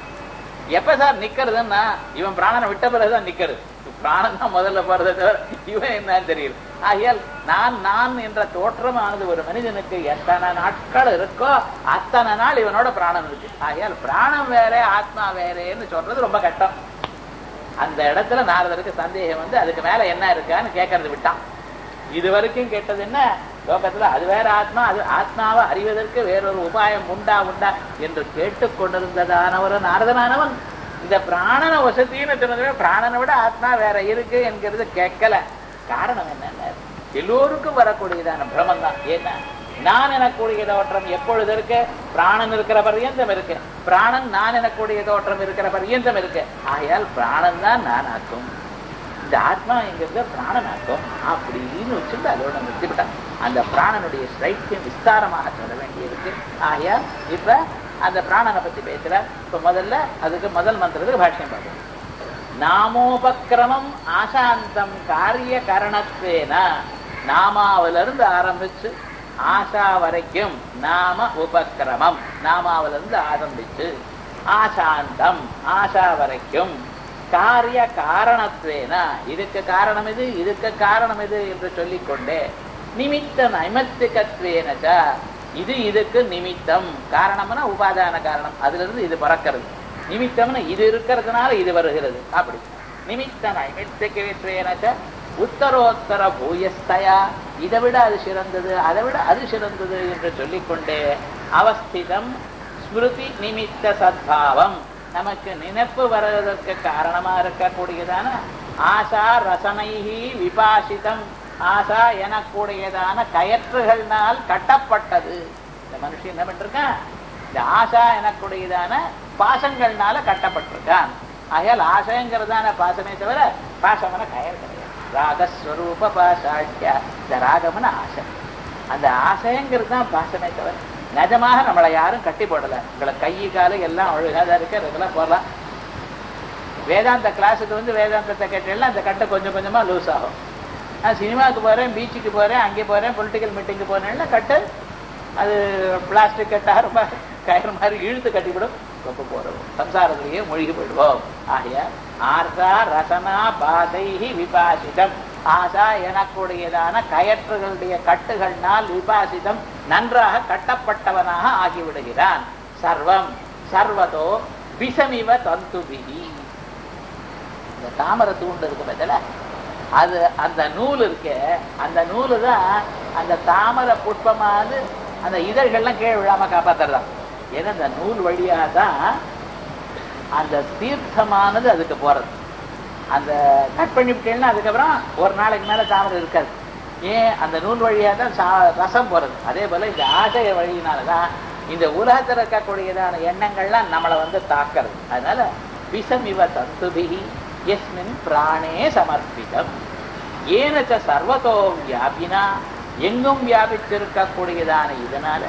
எப்ப சார் நிக்கிறதுன்னா இவன் பிராணனை விட்ட பிறகுதான் நிக்கிறது பிராணம் தான் முதல்ல போறதை தவிர இவன் என்னன்னு தெரியுது ஆகையால் நான் நான் என்ற தோற்றமானது ஒரு மனிதனுக்கு எத்தனை நாட்கள் இருக்கோ அத்தனை நாள் இவனோட பிராணம் இருக்கு ஆகையால் பிராணம் வேற ஆத்மா வேறேன்னு சொல்றது ரொம்ப கஷ்டம் அந்த இடத்துல நாரதருக்கு சந்தேகம் வந்து அதுக்கு மேல என்ன இருக்கான்னு கேட்கறது விட்டான் இது வரைக்கும் கேட்டது என்ன லோகத்துல அது வேற ஆத்மா அது ஆத்மாவை அறிவதற்கு வேறொரு உபாயம் உண்டா உண்டா என்று கேட்டுக்கொண்டிருந்ததான ஒரு நாரதனானவன் இந்த பிராணன வசதின்னு சொன்னதுமே பிராணனை விட ஆத்மா வேற இருக்கு என்கிறது கேட்கல காரணம் என்னன்னா எல்லோருக்கும் வரக்கூடியதான பிரமம் தான் ஏன்னா நான் எனக்கூடிய தோற்றம் எப்பொழுது இருக்கு பிராணன் இருக்கிற பர்யந்தம் இருக்கு பிராணன் நான் எனக்கூடிய தோற்றம் இருக்கிற பர்யந்தம் இருக்கு ஆகையால் பிராணன் தான் நான் ஆக்கும் இந்த ஆத்மா எங்கிறது பிராணனாக்கும் அப்படின்னு வச்சுட்டு அதோட நிறுத்திவிட்டான் அந்த பிராணனுடைய ஸ்ரைத்தியம் விஸ்தாரமாக சொல்ல வேண்டியிருக்கு ஆகையால் இப்ப அந்த பிராணனை பத்தி பேசுற இப்ப முதல்ல அதுக்கு முதல் மந்திரத்துக்கு பாஷ்யம் பார்க்கணும் நாமோபக்கிரமம் ஆசாந்தம் காரிய கரணத்தேன நாமாவில இருந்து ஆரம்பிச்சு ஆசா வரைக்கும் நாம உபக்கிரமம் நாமாவில இருந்து ஆரம்பிச்சு ஆசாந்தம் ஆசா வரைக்கும் காரிய காரணத்வேன இதுக்கு காரணம் இது இதுக்கு காரணம் இது என்று சொல்லிக்கொண்டே நிமித்த நைமத்திகத்வேனச்ச இது இதுக்கு நிமித்தம் காரணம்னா உபாதான காரணம் அதுல இருந்து இது பறக்கிறது நிமித்தம்னா இது இருக்கிறதுனால இது வருகிறது அப்படி நிமித்த நைமித்திகத்வேனச்ச உத்தரோத்தர பூயஸ்தயா இதை விட அது சிறந்தது அதை விட அது சிறந்தது என்று சொல்லிக்கொண்டே அவஸ்திதம் ஸ்மிருதி நிமித்த சத்பாவம் நமக்கு நினைப்பு வருவதற்கு காரணமா இருக்கக்கூடியதான ஆசா ரசனைஹி விபாசிதம் ஆசா எனக்கூடியதான கயற்றுகள்னால் கட்டப்பட்டது இந்த மனுஷன் என்ன பண்ணிருக்கான் இந்த ஆசா எனக்கூடியதான பாசங்கள்னால கட்டப்பட்டிருக்கான் ஆகையால் ஆசைங்கிறதான பாசமே தவிர பாசமன கயர் கிடையாது ராகஸ்வரூப பாசாட்சிய இந்த ராகம்னு ஆசை அந்த ஆசைங்கிறது தான் பாசமே தவிர நிஜமாக நம்மளை யாரும் கட்டி போடல உங்களை கை காலு எல்லாம் ஒழுகாதான் இருக்கு ரெகுலர் போடலாம் வேதாந்த கிளாஸுக்கு வந்து வேதாந்தத்தை கேட்டேன்னா அந்த கட்டை கொஞ்சம் கொஞ்சமா லூஸ் ஆகும் நான் சினிமாவுக்கு போறேன் பீச்சுக்கு போறேன் அங்கே போறேன் பொலிட்டிக்கல் மீட்டிங்கு போறேன்னா கட்டு அது பிளாஸ்டிக் கட்டாக ரொம்ப கயிறு மாதிரி இழுத்து கட்டிவிடும் ரொம்ப போறோம் சம்சாரத்திலேயே மூழ்கி போயிடுவோம் ஆகிய ஆர்சா ரசனா பாதைஹி விபாசிதம் ஆசா எனக்குடையதான கயற்றுகளுடைய கட்டுகள்னால் விபாசிதம் நன்றாக கட்டப்பட்டவனாக ஆகிவிடுகிறான் சர்வம் சர்வதோ விஷமிவ தந்துபிகி இந்த தாமரை தூண்டு இருக்கு பதில அது அந்த நூல் இருக்கு அந்த நூலு தான் அந்த தாமரை புஷ்பமானது அந்த இதழ்கள்லாம் கீழே விழாம காப்பாத்துறதா ஏன்னா அந்த நூல் வழியாக தான் அந்த தீர்த்தமானது அதுக்கு போறது அந்த கட் பண்ணி விட்டேன்னா அதுக்கப்புறம் ஒரு நாளைக்கு மேல தாமரை இருக்காது ஏன் அந்த நூல் வழியாக தான் சா- ரசம் போறது அதே போல இந்த ஆசை வழியினாலதான் இந்த உலகத்தில் இருக்கக்கூடியதான எண்ணங்கள்லாம் நம்மளை வந்து தாக்கிறது அதனால விஷமிவ தந்துபிகி எஸ்மின் பிராணே சமர்ப்பிதம் ஏனச்ச சர்வதோ வியாபினா எங்கும் வியாபித்திருக்கக்கூடியதான இதனால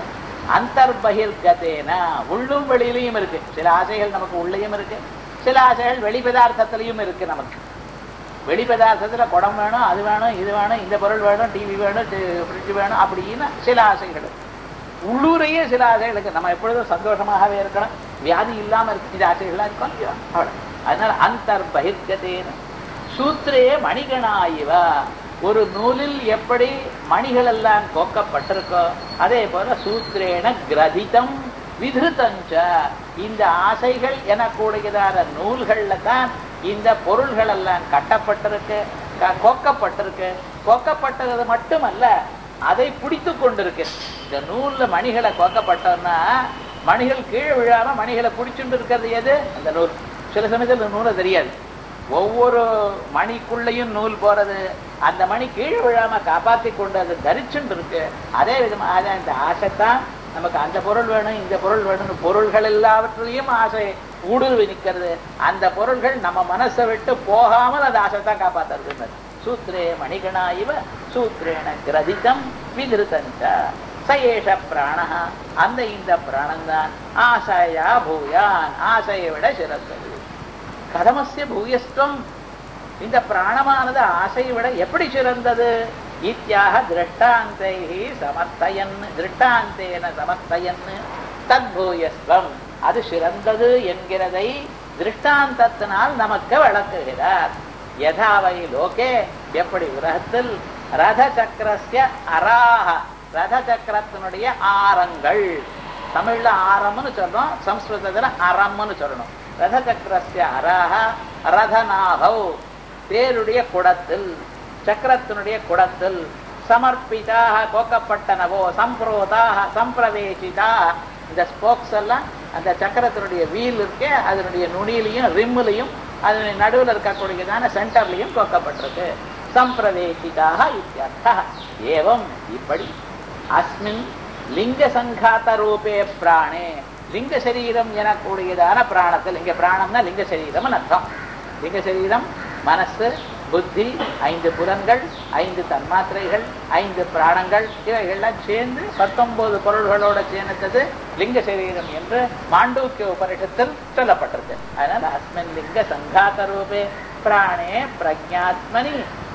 அந்தர்பகிர்கதேன உள்ளும் வெளியிலையும் இருக்கு சில ஆசைகள் நமக்கு உள்ளேயும் இருக்கு சில ஆசைகள் வெளி பதார்த்தத்திலையும் இருக்கு நமக்கு வெளி பதார்த்தத்துல குடம் வேணும் அது வேணும் இது வேணும் இந்த பொருள் வேணும் டிவி வேணும் ஃப்ரிட்ஜ் வேணும் அப்படின்னு சில ஆசைகள் இருக்கு. உள்ளூரையே சில ஆசைகள் இருக்கு நம்ம எப்பொழுதும் சந்தோஷமாகவே இருக்கணும் வியாதி இல்லாம இருக்கு இந்த ஆசைகள்லாம் இருக்கும் இல்லையா? அவ்வளவு அதனால அந்தர்பகிர்கதேன சூத்திரே மணிகணாயிவ ஒரு நூலில் எப்படி மணிகள் எல்லாம் கோக்கப்பட்டிருக்கோ அதே போல சூத்திரேன கிரதிதம் விதிருத்தஞ்ச இந்த ஆசைகள் எனக்கூடியதான நூல்கள்ல தான் இந்த பொருள்கள் எல்லாம் கட்டப்பட்டிருக்கு க- கோக்கப்பட்டிருக்கு கோக்கப்பட்டது மட்டுமல்ல அதை பிடித்து கொண்டிருக்கு இந்த நூல்ல மணிகளை கோக்கப்பட்டோம்னா மணிகள் கீழே விழாம மணிகளை பிடிச்சுட்டு இருக்கிறது எது அந்த நூல் சில சமயத்தில் இந்த நூலை தெரியாது ஒவ்வொரு மணிக்குள்ளேயும் நூல் போறது அந்த மணி கீழே விழாம காப்பாத்தி கொண்டு அதை தரிச்சுட்டு இருக்கு அதே விதமாக இந்த ஆசைத்தான் நமக்கு அந்த பொருள் வேணும் இந்த பொருள் வேணும்னு பொருள்கள் எல்லாவற்றிலையும் ஆசை ஊடுருவி நிற்கிறது அந்த பொருள்கள் நம்ம மனசை விட்டு போகாமல் அந்த ஆசை தான் காப்பாத்துறது சூத்திரே மணிகணா இவ சூத்திரேன கிரதிதம் விதிருத்தஞ்ச சயேஷ பிராண அந்த இந்த பிராணந்தான் ஆசையா பூயான் ஆசையை விட சிறந்தது கதமசிய பூயஸ்துவம் இந்த பிராணமானது ஆசையை விட எப்படி சிறந்தது இத்தியாக திருஷ்டாந்தை சமர்த்தயன் திருஷ்டாந்தேன சமர்த்தயன் தத்பூயஸ்வம் அது சிறந்தது என்கிறதை திருஷ்டாந்தத்தினால் நமக்கு விளக்குகிறார் யதாவை லோகே எப்படி உலகத்தில் ரத சக்கரஸ்ய அராக ரத சக்கரத்தினுடைய ஆரங்கள் தமிழ்ல ஆரம்னு சொல்றோம் சம்ஸ்கிருதத்துல அறம்னு சொல்லணும் ரத சக்கரஸ்ய அராக ரதநாபவ் தேருடைய குடத்தில் சக்கரத்தினுடைய குடத்தில் சமர்ப்பிதாக கோக்கப்பட்டனவோ சம்பிரோதாக சம்பிரவேசிதா இந்த ஸ்போக்ஸ் எல்லாம் அந்த சக்கரத்தினுடைய வீல் இருக்கே அதனுடைய நுனியிலையும் ரிம்முலையும் அதனுடைய நடுவில் இருக்கக்கூடியதான சென்டர்லையும் கோக்கப்பட்டிருக்கு சம்பிரவேசிதாக இத்தியர்த்தா ஏவம் இப்படி அஸ்மின் லிங்க சங்காத ரூபே பிராணே லிங்க சரீரம் எனக்கூடியதான பிராணத்தில் இங்க பிராணம்னா லிங்க சரீரம் அர்த்தம் லிங்க சரீரம் மனசு புத்தி ஐந்து புலன்கள் ஐந்து தன்மாத்திரைகள் ஐந்து பிராணங்கள் இவைகள்லாம் சேர்ந்து பத்தொன்பது பொருள்களோட சேர்ந்தது லிங்க சரீரம் என்று மாண்டூக்கிய உபனிஷத்தில் சொல்லப்பட்டிருக்கு அதனால அஸ்மின் லிங்க சங்காத ரூபே பிராணே பிரஜாத்மனி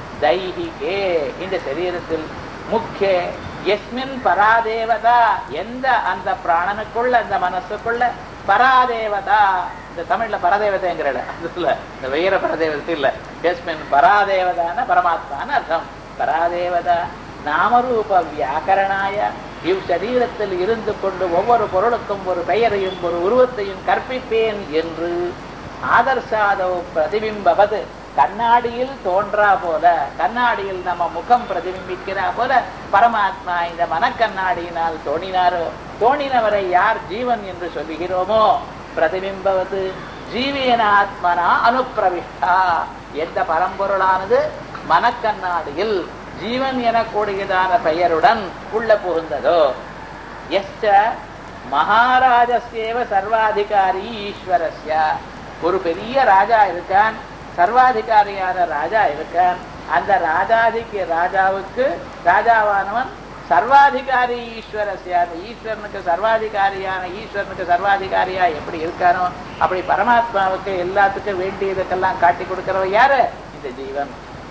தைஹிகே இந்த சரீரத்தில் முக்கிய எஸ்மின் பராதேவதா எந்த அந்த பிராணனுக்குள்ள அந்த மனசுக்குள்ள பராதேவதா இந்த தமிழ்ல பரதேவதைங்கிற அதுல இந்த வீர பரதேவதை இல்ல எஸ்மின் பராதேவதான பரமாத்மான்னு அர்த்தம் பராதேவதா நாமரூப வியாக்கரணாய இவ் சரீரத்தில் இருந்து கொண்டு ஒவ்வொரு பொருளுக்கும் ஒரு பெயரையும் ஒரு உருவத்தையும் கற்பிப்பேன் என்று ஆதர்சாதோ பிரதிபிம்பவது கண்ணாடியில் தோன்றா போல கண்ணாடியில் நம்ம முகம் பிரதிபிம்பிக்கிறா போல பரமாத்மா இந்த மனக்கண்ணாடியினால் தோணினாரோ தோணினவரை யார் ஜீவன் என்று சொல்லுகிறோமோ பிரதிபிம்பவது ஜீவியன ஆத்மனா அனுப்பிரவிஷ்டா எந்த பரம்பொருளானது மனக்கண்ணாடியில் ஜீவன் எனக்கூடியதான பெயருடன் உள்ள புகுந்ததோ எஸ்ட மகாராஜஸ்யேவ சர்வாதிகாரி ஈஸ்வரஸ்ய ஒரு பெரிய ராஜா இருக்கான் சர்வாதிகாரியான ராஜா இருக்கான் அந்த ராஜாதிக்கு ராஜாவுக்கு ராஜாவானவன் சர்வாதிகாரி ஈஸ்வரஸ்ய அந்த ஈஸ்வரனுக்கு சர்வாதிகாரியான ஈஸ்வரனுக்கு சர்வாதிகாரியா எப்படி இருக்கானோ அப்படி பரமாத்மாவுக்கு எல்லாத்துக்கும் வேண்டியதுக்கெல்லாம் காட்டி கொடுக்கிறவன் யாரு இந்த ஜீவன்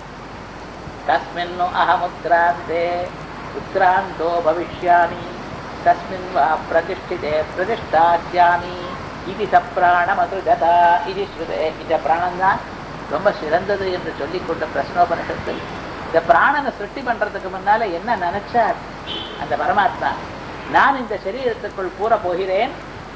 தஸ்மின்னு அகமுத்ராந்தே உத்ராந்தோ பவிஷ்யாமி தஸ்மின் வா பிரதிஷ்டிதே பிரதிஷ்டாஸ்யாமி இது சப்ராணமதுகதா இது ஸ்ருதே இந்த பிராணம் தான் ரொம்ப சிறந்தது என்று சொல்லிக் கொண்ட பிரஸ்னோபனிஷத்தில் இந்த பிராணனை சிருஷ்டி பண்றதுக்கு முன்னால என்ன நினைச்சார் அந்த பரமாத்மா நான் இந்த சரீரத்துக்குள் கூற போகிறேன்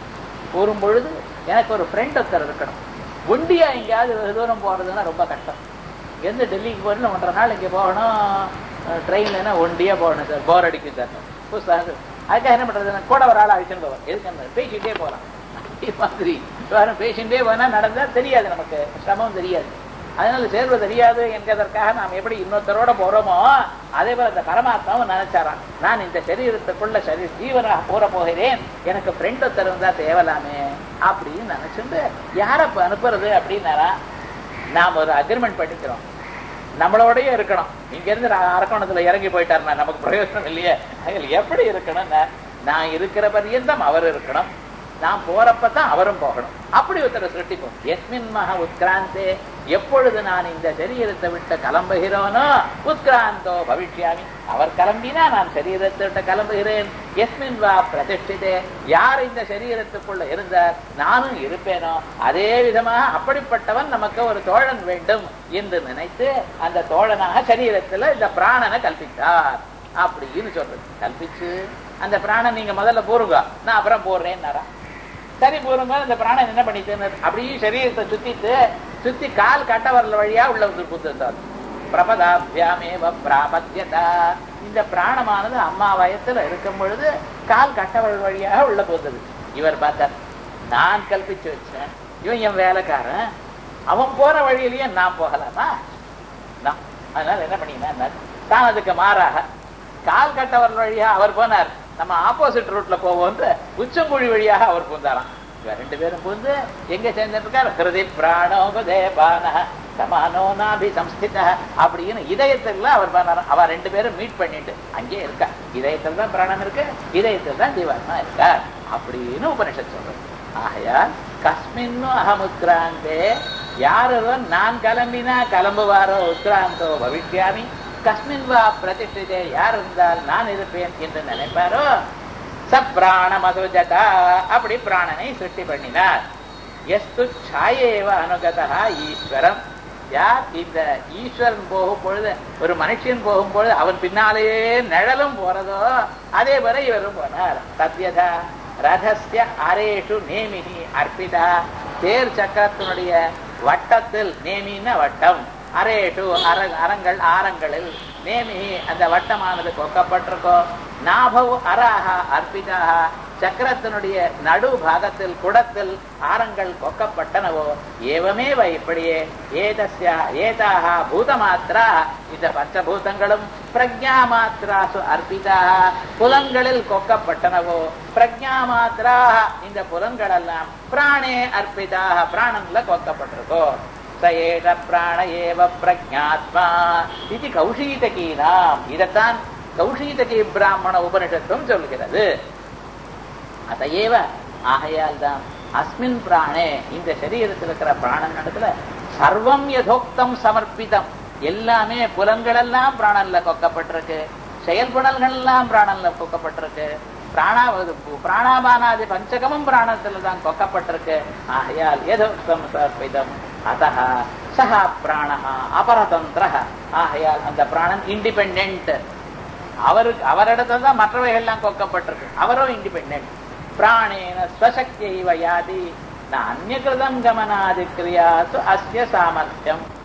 கூறும் பொழுது எனக்கு ஒரு ஃப்ரெண்ட் ஒருத்தர் இருக்கணும் ஒண்டியா எங்கேயாவது வெகு தூரம் போறதுன்னா ரொம்ப கஷ்டம் இங்கேருந்து டெல்லிக்கு போகணும் ஒன்றரை நாள் இங்கே போகணும் ட்ரெயின்லனா ஒண்டியா போகணும் சார் போர் அடிக்கும் சார் புதுசாக அதுக்காக என்ன பண்றது கூட ஒரு ஆள் அழிச்சுன்னு போவோம் எதுக்கு பேசிட்டே போகலாம் அதே மாதிரி வேறும் பேசிட்டே போனா நடந்தா தெரியாது நமக்கு சிரமம் தெரியாது அதனால சேர்வு தெரியாது என்கிறதற்காக நாம் எப்படி இன்னொருத்தரோட போறோமோ அதே போல இந்த பரமாத்மாவும் நினைச்சாராம் நான் இந்த சரீரத்துக்குள்ள சரீ ஜீவனாக போற போகிறேன் எனக்கு ஃப்ரெண்ட் ஒருத்தர் இருந்தா தேவலாமே அப்படின்னு நினைச்சுட்டு யார அனுப்புறது அப்படின்னாரா நாம் ஒரு அக்ரிமெண்ட் பண்ணிக்கிறோம் நம்மளோடய இருக்கணும் இங்க இருந்து அரக்கோணத்துல இறங்கி போயிட்டாருன்னா நமக்கு பிரயோஜனம் இல்லையே அதில் எப்படி இருக்கணும்னா நான் இருக்கிற பரியந்தம் அவர் இருக்கணும் நான் போறப்பதான் அவரும் போகணும் அப்படி ஒருத்தரை சிருஷ்டிப்போம் எஸ்மின் மக உத்கிராந்தே எப்பொழுது நான் இந்த சரீரத்தை விட்டு கிளம்புகிறோனோ உத்கிராந்தோ பவிஷ்யாமி அவர் கிளம்பினா நான் சரீரத்தை விட்டு கிளம்புகிறேன் எஸ்மின் வா பிரதிஷ்டிதே யார் இந்த சரீரத்துக்குள்ள இருந்தார் நானும் இருப்பேனோ அதே விதமாக அப்படிப்பட்டவன் நமக்கு ஒரு தோழன் வேண்டும் என்று நினைத்து அந்த தோழனாக சரீரத்துல இந்த பிராணனை கல்பித்தார் அப்படின்னு சொல்றது கல்பிச்சு அந்த பிராணன் நீங்க முதல்ல போருங்க நான் அப்புறம் போடுறேன்னாரா சரி போருங்க அந்த பிராணன் என்ன பண்ணிட்டு அப்படியே சரீரத்தை சுத்திட்டு சுத்தி கால் கட்ட வரல வழியா உள்ள வந்து புத்திருந்தார் பிரபதாபியாமேவ பிராபத்தியதா இந்த பிராணமானது அம்மா வயத்துல இருக்கும் பொழுது கால் கட்டவள் வழியாக உள்ள போகுது இவர் பார்த்தார் நான் கல்பிச்சு வச்சேன் இவன் என் வேலைக்காரன் அவன் போற வழியிலேயே நான் போகலாமா நான் அதனால என்ன பண்ணினா தான் அதுக்கு மாறாக கால் கட்டவர் வழியா அவர் போனார் நம்ம ஆப்போசிட் ரூட்ல போவோம் உச்சங்குழி வழியாக அவர் பூந்தாராம் ரெண்டு பேரும் பூந்து எங்க சேர்ந்துட்டு இருக்காரு ஹிருதி பிராணோபதேபான சமானோ நாபி சம்ஸ்தித அப்படின்னு இதயத்துல அவர் பண்ணாராம் அவ ரெண்டு பேரும் மீட் பண்ணிட்டு அங்கே இருக்கா இதயத்தில் தான் பிராணம் இருக்கு இதயத்தில் தான் ஜீவாத்மா இருக்கா அப்படின்னு உபனிஷத் சொல்றது ஆகையா கஸ்மின்னு அகமுத்ராந்தே யாரும் நான் கிளம்பினா கிளம்புவாரோ உத்ராந்தோ பவிஷ்யாமி கஸ்மின் வா பிரதிஷ்டிதே யார் இருந்தால் நான் இருப்பேன் என்று நினைப்பாரோ சப்ராண மதுஜதா அப்படி பிராணனை சிருஷ்டி பண்ணினார் எஸ்து சாயேவ அனுகதா ஈஸ்வரம் யார் இந்த ஈஸ்வரன் போகும் பொழுது ஒரு மனுஷன் போகும் பொழுது அவன் பின்னாலேயே நிழலும் போறதோ அதே போல இவரும் போனார் சத்யதா ரதஸ்ய அரேஷு நேமினி அர்ப்பிதா தேர் சக்கரத்தினுடைய வட்டத்தில் நேமின வட்டம் அரேஷு அர அரங்கள் ஆரங்களில் நேமி அந்த வட்டமானது கொக்கப்பட்டிருக்கோ நாபவ் அராக அர்ப்பிதாக சக்கரத்தினுடைய நடு பாகத்தில் குடத்தில் ஆரங்கள் கொக்கப்பட்டனவோ ஏவமேவ இப்படியே ஏதஸ்ய ஏதாக பூதமாத்திரா இந்த பஞ்சபூதங்களும் பிரஜா மாத்திராசு அர்ப்பிதாக புலன்களில் கொக்கப்பட்டனவோ பிரஜா மாத்திரா இந்த புலன்கள் எல்லாம் பிராணே அர்ப்பிதாக பிராணன்ல கொக்கப்பட்டிருக்கோ சயேஷ பிராண ஏவ பிரஜாத்மா இது கௌஷீதகீனாம் இதைத்தான் கௌஷீதகி பிராமண உபனிஷத்தும் சொல்கிறது அதையேவ ஆகையால் தான் அஸ்மின் பிராணே இந்த சரீரத்தில் இருக்கிற பிராணன் இடத்துல சர்வம் யதோக்தம் சமர்ப்பிதம் எல்லாமே புலன்கள் எல்லாம் பிராணன்ல கொக்கப்பட்டிருக்கு செயல்படல்கள் எல்லாம் பிராணன்ல கொக்கப்பட்டிருக்கு பிராணா பிராணாபானாதி பஞ்சகமும் பிராணத்துல தான் கொக்கப்பட்டிருக்கு ஆகையால் யதோக்தம் சமர்ப்பிதம் அத்தா சஹா பிராணஹா அபரதந்திர ஆகையால் அந்த பிராணன் இண்டிபெண்ட் அவருக்கு அவரிடத்துல தான் மற்றவைகள்லாம் கொக்கப்பட்டிருக்கு அவரும் இண்டிபெண்ட் பிராணேன ஸ்வசக்தியைவ யாதி ந அந்நியகிருதம் கமனாதி கிரியாசு அஸ்ய சாமர்த்தியம்